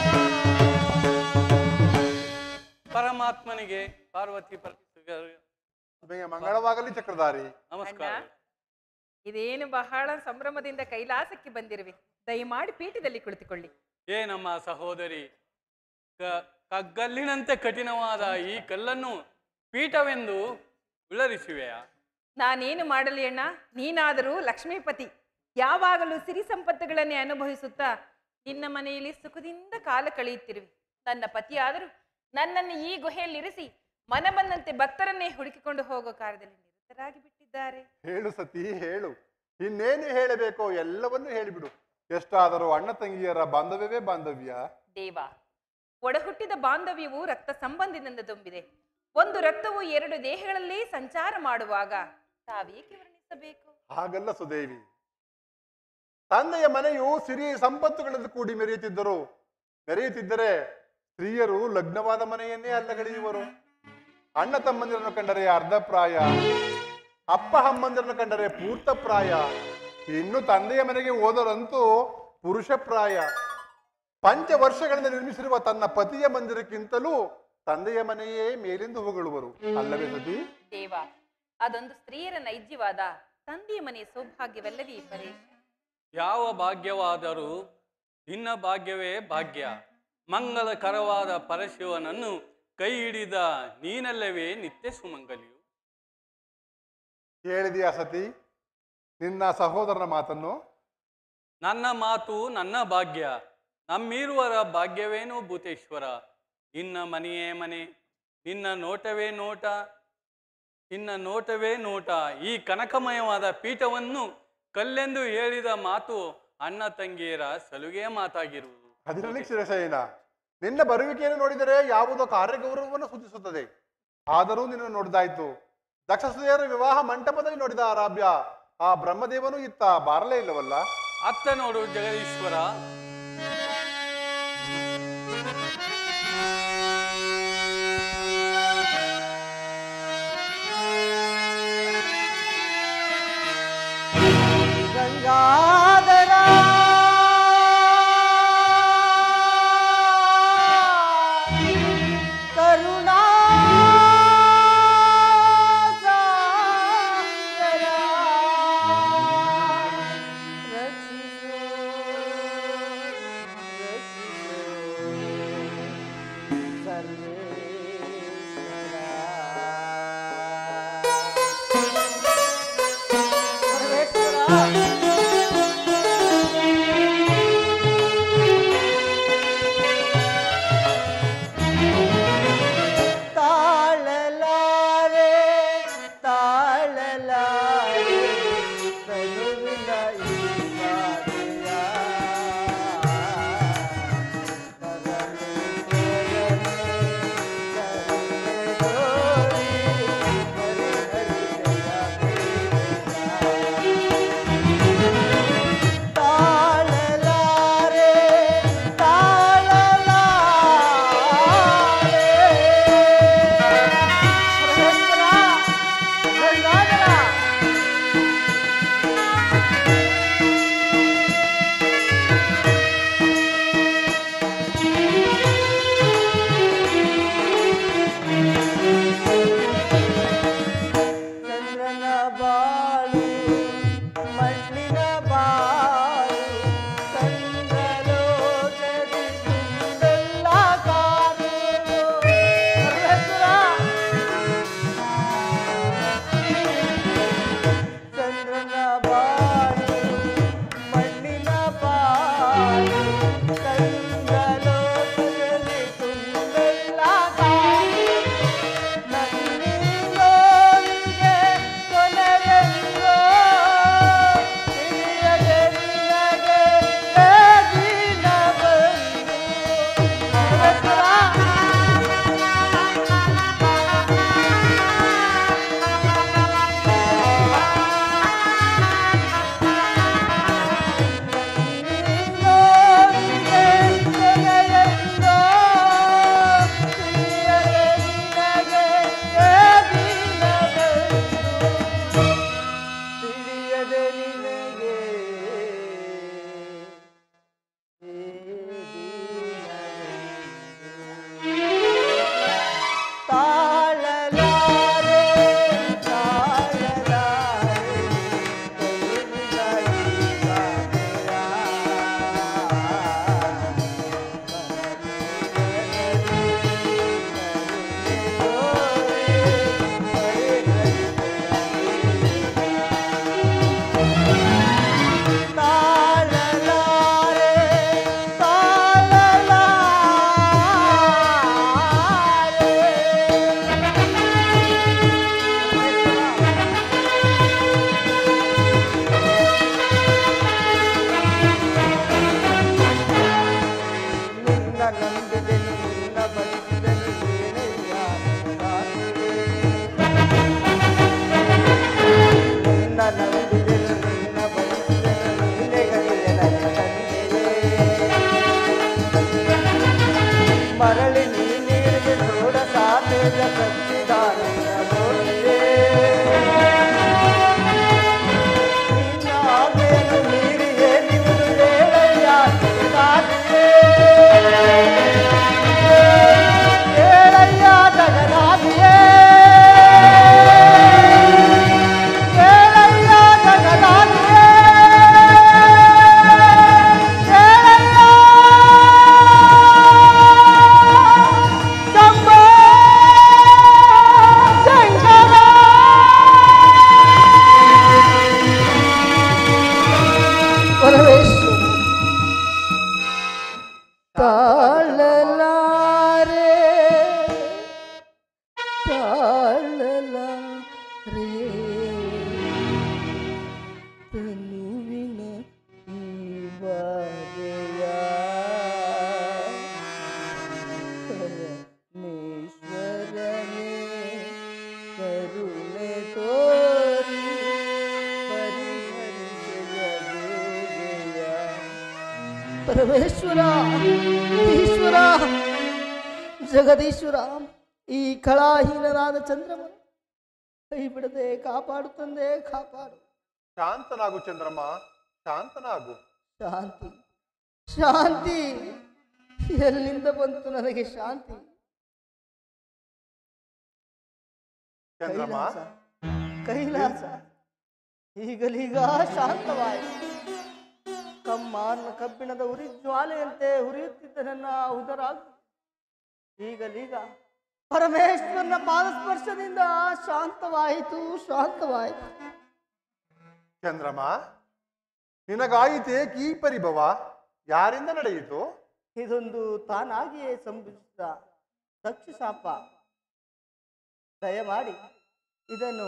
S7: ಪರಮಾತ್ಮನಿಗೆ ಪಾರ್ವತಿ ಪರಮೇಶ್ವರ
S6: ನಿಮಗೆ ಮಂಗಳವಾಗಲಿ ಚಕ್ರಧಾರಿ
S7: ನಮಸ್ಕಾರ
S5: ಇದೇನು ಬಹಳ ಸಂಭ್ರಮದಿಂದ ಕೈಲಾಸಕ್ಕೆ ಬಂದಿರುವೆ ದಯಮಾಡಿ ಪೀಠದಲ್ಲಿ ಕುಳಿತುಕೊಳ್ಳಿ
S7: ಏ ನಮ್ಮ ಸಹೋದರಿ ಕ- ಕಗ್ಗಲ್ಲಿನಂತೆ ಕಠಿಣವಾದ ಈ ಕಲ್ಲನ್ನು ಪೀಠವೆಂದು ವಿಳರಿಸುವೆಯಾ
S5: ನಾನೇನು ಮಾಡಲಿ ಅಣ್ಣ ನೀನಾದರೂ ಲಕ್ಷ್ಮೀಪತಿ ಯಾವಾಗಲೂ ಸಿರಿ ಸಂಪತ್ತುಗಳನ್ನೇ ಅನುಭವಿಸುತ್ತಾ ನಿನ್ನ ಮನೆಯಲ್ಲಿ ಸುಖದಿಂದ ಕಾಲ ಕಳೆಯುತ್ತಿರುವೆ ನನ್ನ ಪತಿಯಾದರೂ ನನ್ನನ್ನು ಈ ಗುಹೆಯಲ್ಲಿರಿಸಿ ಮನ ಬಂದಂತೆ ಭಕ್ತರನ್ನೇ ಹುಡುಕಿಕೊಂಡು ಹೋಗೋ ಕಾರ್ಯದಲ್ಲಿ ನಿರತರಾಗಿ ಬಿಟ್ಟಿದ್ದಾರೆ
S6: ಹೇಳು ಸತಿ ಹೇಳು ಇನ್ನೇನು ಹೇಳಬೇಕೋ ಎಲ್ಲವನ್ನೂ ಹೇಳಿಬಿಡು ಎಷ್ಟಾದರೂ ಅಣ್ಣ ತಂಗಿಯರ ಬಾಂಧವ್ಯವೇ ಬಾಂಧವ್ಯ
S5: ದೇವ ಒಡಹುಟ್ಟಿದ ಬಾಂಧವ್ಯವು ರಕ್ತ ಸಂಬಂಧದಿಂದ ತುಂಬಿದೆ ಒಂದು ರಕ್ತವು ಎರಡು ದೇಹಗಳಲ್ಲಿ ಸಂಚಾರ ಮಾಡುವಾಗ ತಾವೇಕೆ ವರ್ಣಿಸಬೇಕು
S6: ಹಾಗಲ್ಲ ಸುದೇವಿ ತಂದೆಯ ಮನೆಯು ಸಿರಿ ಸಂಪತ್ತುಗಳಲ್ಲಿ ಕೂಡಿ ಮೆರೆಯುತ್ತಿದ್ದರು ಮೆರೆಯುತ್ತಿದ್ದರೆ ಸ್ತ್ರೀಯರು ಲಗ್ನವಾದ ಮನೆಯನ್ನೇ ಅಲ್ಲಗಳೆಯುವರು ಅಣ್ಣ ತಮ್ಮಂದಿರನ್ನು ಕಂಡರೆ ಅರ್ಧ ಪ್ರಾಯ ಅಪ್ಪ ಅಮ್ಮಂದಿರನ್ನು ಕಂಡರೆ ಪೂರ್ತ ಪ್ರಾಯ ಇನ್ನು ತಂದೆಯ ಮನೆಗೆ ಹೋದರಂತೂ ಪುರುಷ ಪ್ರಾಯ ಪಂಚ ವರ್ಷಗಳಿಂದ ನಿರ್ಮಿಸಿರುವ ತನ್ನ ಪತಿಯ ಮಂದಿರಕ್ಕಿಂತಲೂ ತಂದೆಯ ಮನೆಯೇ ಮೇಲೆಂದು ಹೊಗಳುವರು ಅಲ್ಲವೇ ಸತಿ
S5: ದೇವ ಅದೊಂದು ಸ್ತ್ರೀಯರ ನೈಜ್ಯವಾದ ತಂದೆಯ ಮನೆಯ ಸೌಭಾಗ್ಯವಲ್ಲವೇ ಪರೇಶ್
S7: ಯಾವ ಭಾಗ್ಯವಾದರೂ ನಿನ್ನ ಭಾಗ್ಯವೇ ಭಾಗ್ಯ ಮಂಗಲಕರವಾದ ಪರಶಿವನನ್ನು ಕೈ ಹಿಡಿದ ನೀನಲ್ಲವೇ ನಿತ್ಯ ಸುಮಂಗಲಿಯು
S6: ಹೇಳಿದೆಯಾ ಸತಿ ನಿನ್ನ ಸಹೋದರನ ಮಾತನ್ನು
S7: ನನ್ನ ಮಾತು ನನ್ನ ಭಾಗ್ಯ ನಮ್ಮಿರುವರ ಭಾಗ್ಯವೇನು ಭೂತೇಶ್ವರ ನಿನ್ನ ಮನೆಯೇ ಮನೆ ನಿನ್ನ ನೋಟವೇ ನೋಟ ನಿನ್ನ ನೋಟವೇ ನೋಟ ಈ ಕನಕಮಯವಾದ ಪೀಠವನ್ನು ಕಲ್ಲೆಂದು ಹೇಳಿದ ಮಾತು ಅಣ್ಣ ತಂಗಿಯರ ಸಲುಗೆ ಮಾತಾಗಿರುವುದು
S6: ಅದಿರಲಿ ಕ್ಷೀರಶಯನ ನಿನ್ನ ಬರುವಿಕೆಯನ್ನು ನೋಡಿದರೆ ಯಾವುದೋ ಕಾರ್ಯಗೌರವವನ್ನು ಸೂಚಿಸುತ್ತದೆ ಆದರೂ ನಿನ್ನ ನೋಡಿದಾಯ್ತು ದಕ್ಷಸುಯರ ವಿವಾಹ ಮಂಟಪದಲ್ಲಿ ನೋಡಿದ ಆರಾಭ್ಯ ಆ ಬ್ರಹ್ಮದೇವನು ಇತ್ತ ಬಾರಲೇ ಇಲ್ಲವಲ್ಲ
S7: ಅತ್ತ ನೋಡು ಜಗದೀಶ್ವರ
S1: ಗಂಗಾಧರ ಕರುಣಾ ಸಾಗರ. ರಕ್ಷಿಸು, ರಕ್ಷಿಸು, ಸರ್ವೇಶ್ವರ. ಸರ್ವೇಶ್ವರ ತಾಳಲಾರೆ ತಾಳಲಾರೆ ತನುವಿನ ಈ ಮಾತು. ಪರಮೇಶ್ವರ ಈಶ್ವರ ಜಗದೀಶ್ವರ ಈ ಕಳಾಹೀನನಾದ ಚಂದ್ರಮ ಕೈ ಬಿಡದೆ ಕಾಪಾಡು ತಂದೆ ಕಾಪಾಡು
S6: ಶಾಂತನಾಗು ಚಂದ್ರಮ್ಮ ಶಾಂತನಾಗು
S1: ಶಾಂತಿ ಶಾಂತಿ ಎಲ್ಲಿಂದ ಬಂತು ನನಗೆ ಶಾಂತಿ
S6: ಚಂದ್ರಮ್ಮ
S1: ಕೈಲಾಸ ಕೈಲಾಸ ಈಗಲೀಗ ಶಾಂತವಾಯಿತು ಕಮ್ಮಾನ ಕಬ್ಬಿಣದ ಉರಿ ಜ್ವಾಲೆಯಂತೆ ಹುರಿಯುತ್ತಿದ್ದ ನನ್ನ ಉದರ ಈಗಲೀಗ ಪರಮೇಶ್ವರನ ಪಾದಸ್ಪರ್ಶದಿಂದ ಶಾಂತವಾಯಿತು ಶಾಂತವಾಯಿತು
S6: ಚಂದ್ರಮ್ಮ ನಿನಗಾಯಿತೆ ಕೀ ಪರಿಭವ ಯಾರಿಂದ ನಡೆಯಿತು
S1: ಇದೊಂದು ತಾನಾಗಿಯೇ ಸಂಭವಿಸಿದ ದಕ್ಷ ಶಾಪ ದಯಮಾಡಿ ಇದನ್ನು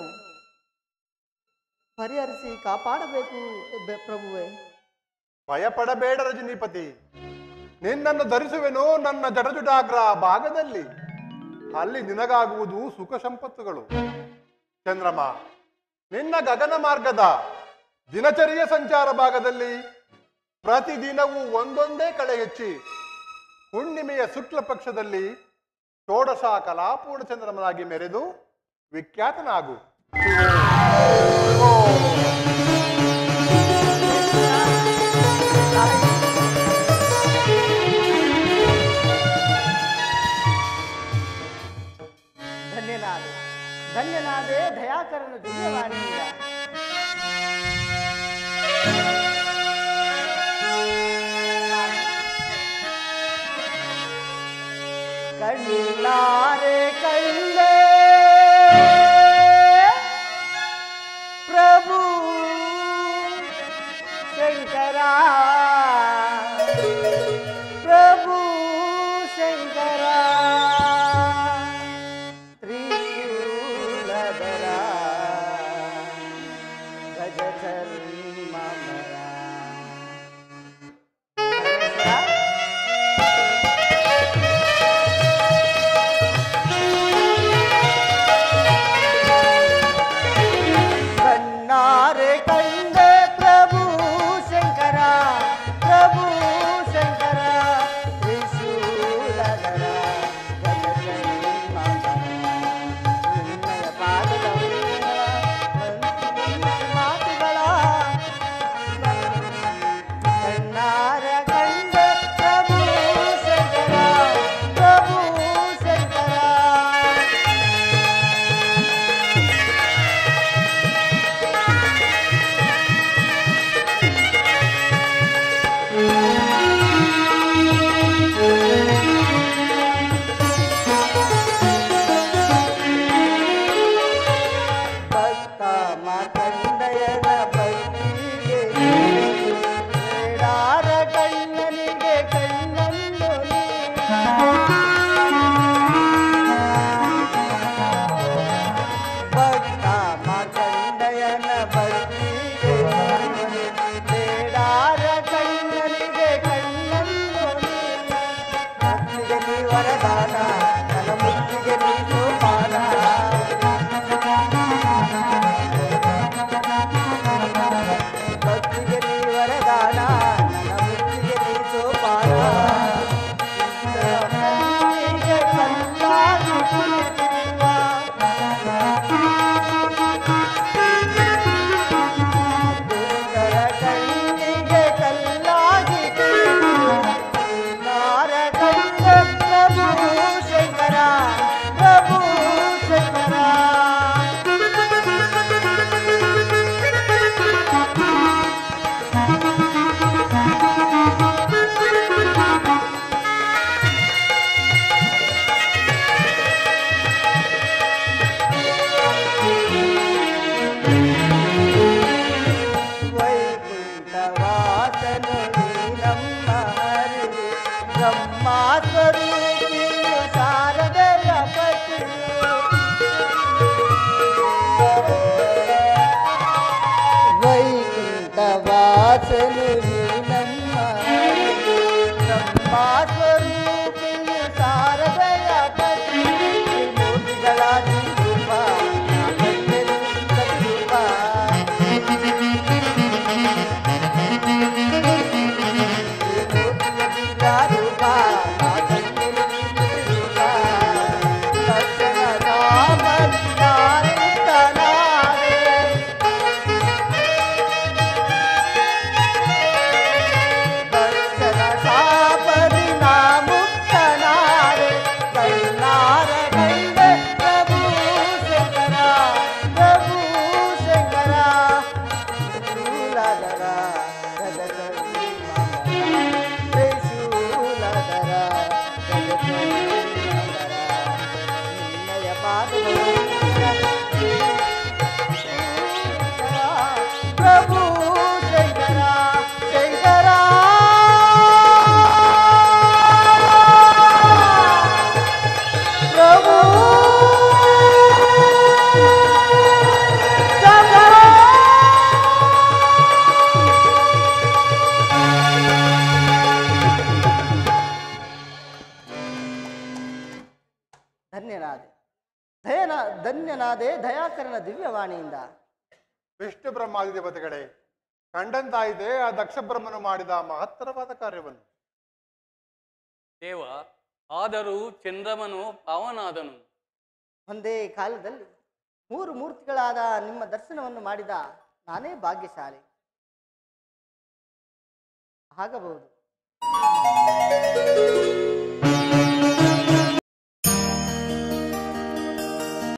S1: ಪರಿಹರಿಸಿ ಕಾಪಾಡಬೇಕು ಬೆ- ಪ್ರಭುವೇ
S6: ಭಯಪಡಬೇಡ ರಜನೀಪತಿ ನಿನ್ನನ್ನು ಧರಿಸುವೆನು ನನ್ನ ಜಡಜುಡಾಗ್ರ ಭಾಗದಲ್ಲಿ ಅಲ್ಲಿ ನಿನಗಾಗುವುದು ಸುಖ ಸಂಪತ್ತುಗಳು ಚಂದ್ರಮ ನಿನ್ನ ಗಗನ ಮಾರ್ಗದ ದಿನಚರಿಯ ಸಂಚಾರ ಭಾಗದಲ್ಲಿ ಪ್ರತಿದಿನವೂ ಒಂದೊಂದೇ ಕಳೆ ಹೆಚ್ಚಿ ಹುಣ್ಣಿಮೆಯ ಶುಕ್ಲ ಪಕ್ಷದಲ್ಲಿ ಷೋಡಶ ಕಲಾಪೂರ್ಣ ಚಂದ್ರಮನಾಗಿ ಮೆರೆದು ವಿಖ್ಯಾತನಾಗು ಶಿವೋ.
S1: ಧನ್ಯನಾದೆ ಧನ್ಯನಾದೆ ದಯಾಕರನ ದಿವ್ಯವಾಣಿಯಿಂದ ಕಣ್ಣಾರೆ ಕಂಡೆ ಪ್ರಭು ಶಂಕರ ಪ್ರಭು ಶಂಕರ ತ್ರಿಶೂಲಧರ ಗಜ ಚರ್ಮಮರ ಧನ್ಯನಾದೆ ದಯಾಕರನ ದಿವ್ಯವಾಣಿಯಿಂದ
S6: ವಿಷ್ಣು ಬ್ರಹ್ಮಾದಿ ದೇವತೆಗಳೇ ಕಂಡಂತಾಯಿದೆ ಆ ದಕ್ಷ ಬ್ರಹ್ಮನು ಮಾಡಿದ ಮಹತ್ತರವಾದ ಕಾರ್ಯವನ್ನು
S7: ದೇವ ಆದರೂ ಚಂದ್ರಮನು ಪಾವನಾದನು
S1: ಒಂದೇ ಕಾಲದಲ್ಲಿ ಮೂರು ಮೂರ್ತಿಗಳಾದ ನಿಮ್ಮ ದರ್ಶನವನ್ನು ಮಾಡಿದ ನಾನೇ ಭಾಗ್ಯಶಾಲಿ ಆಗಬಹುದು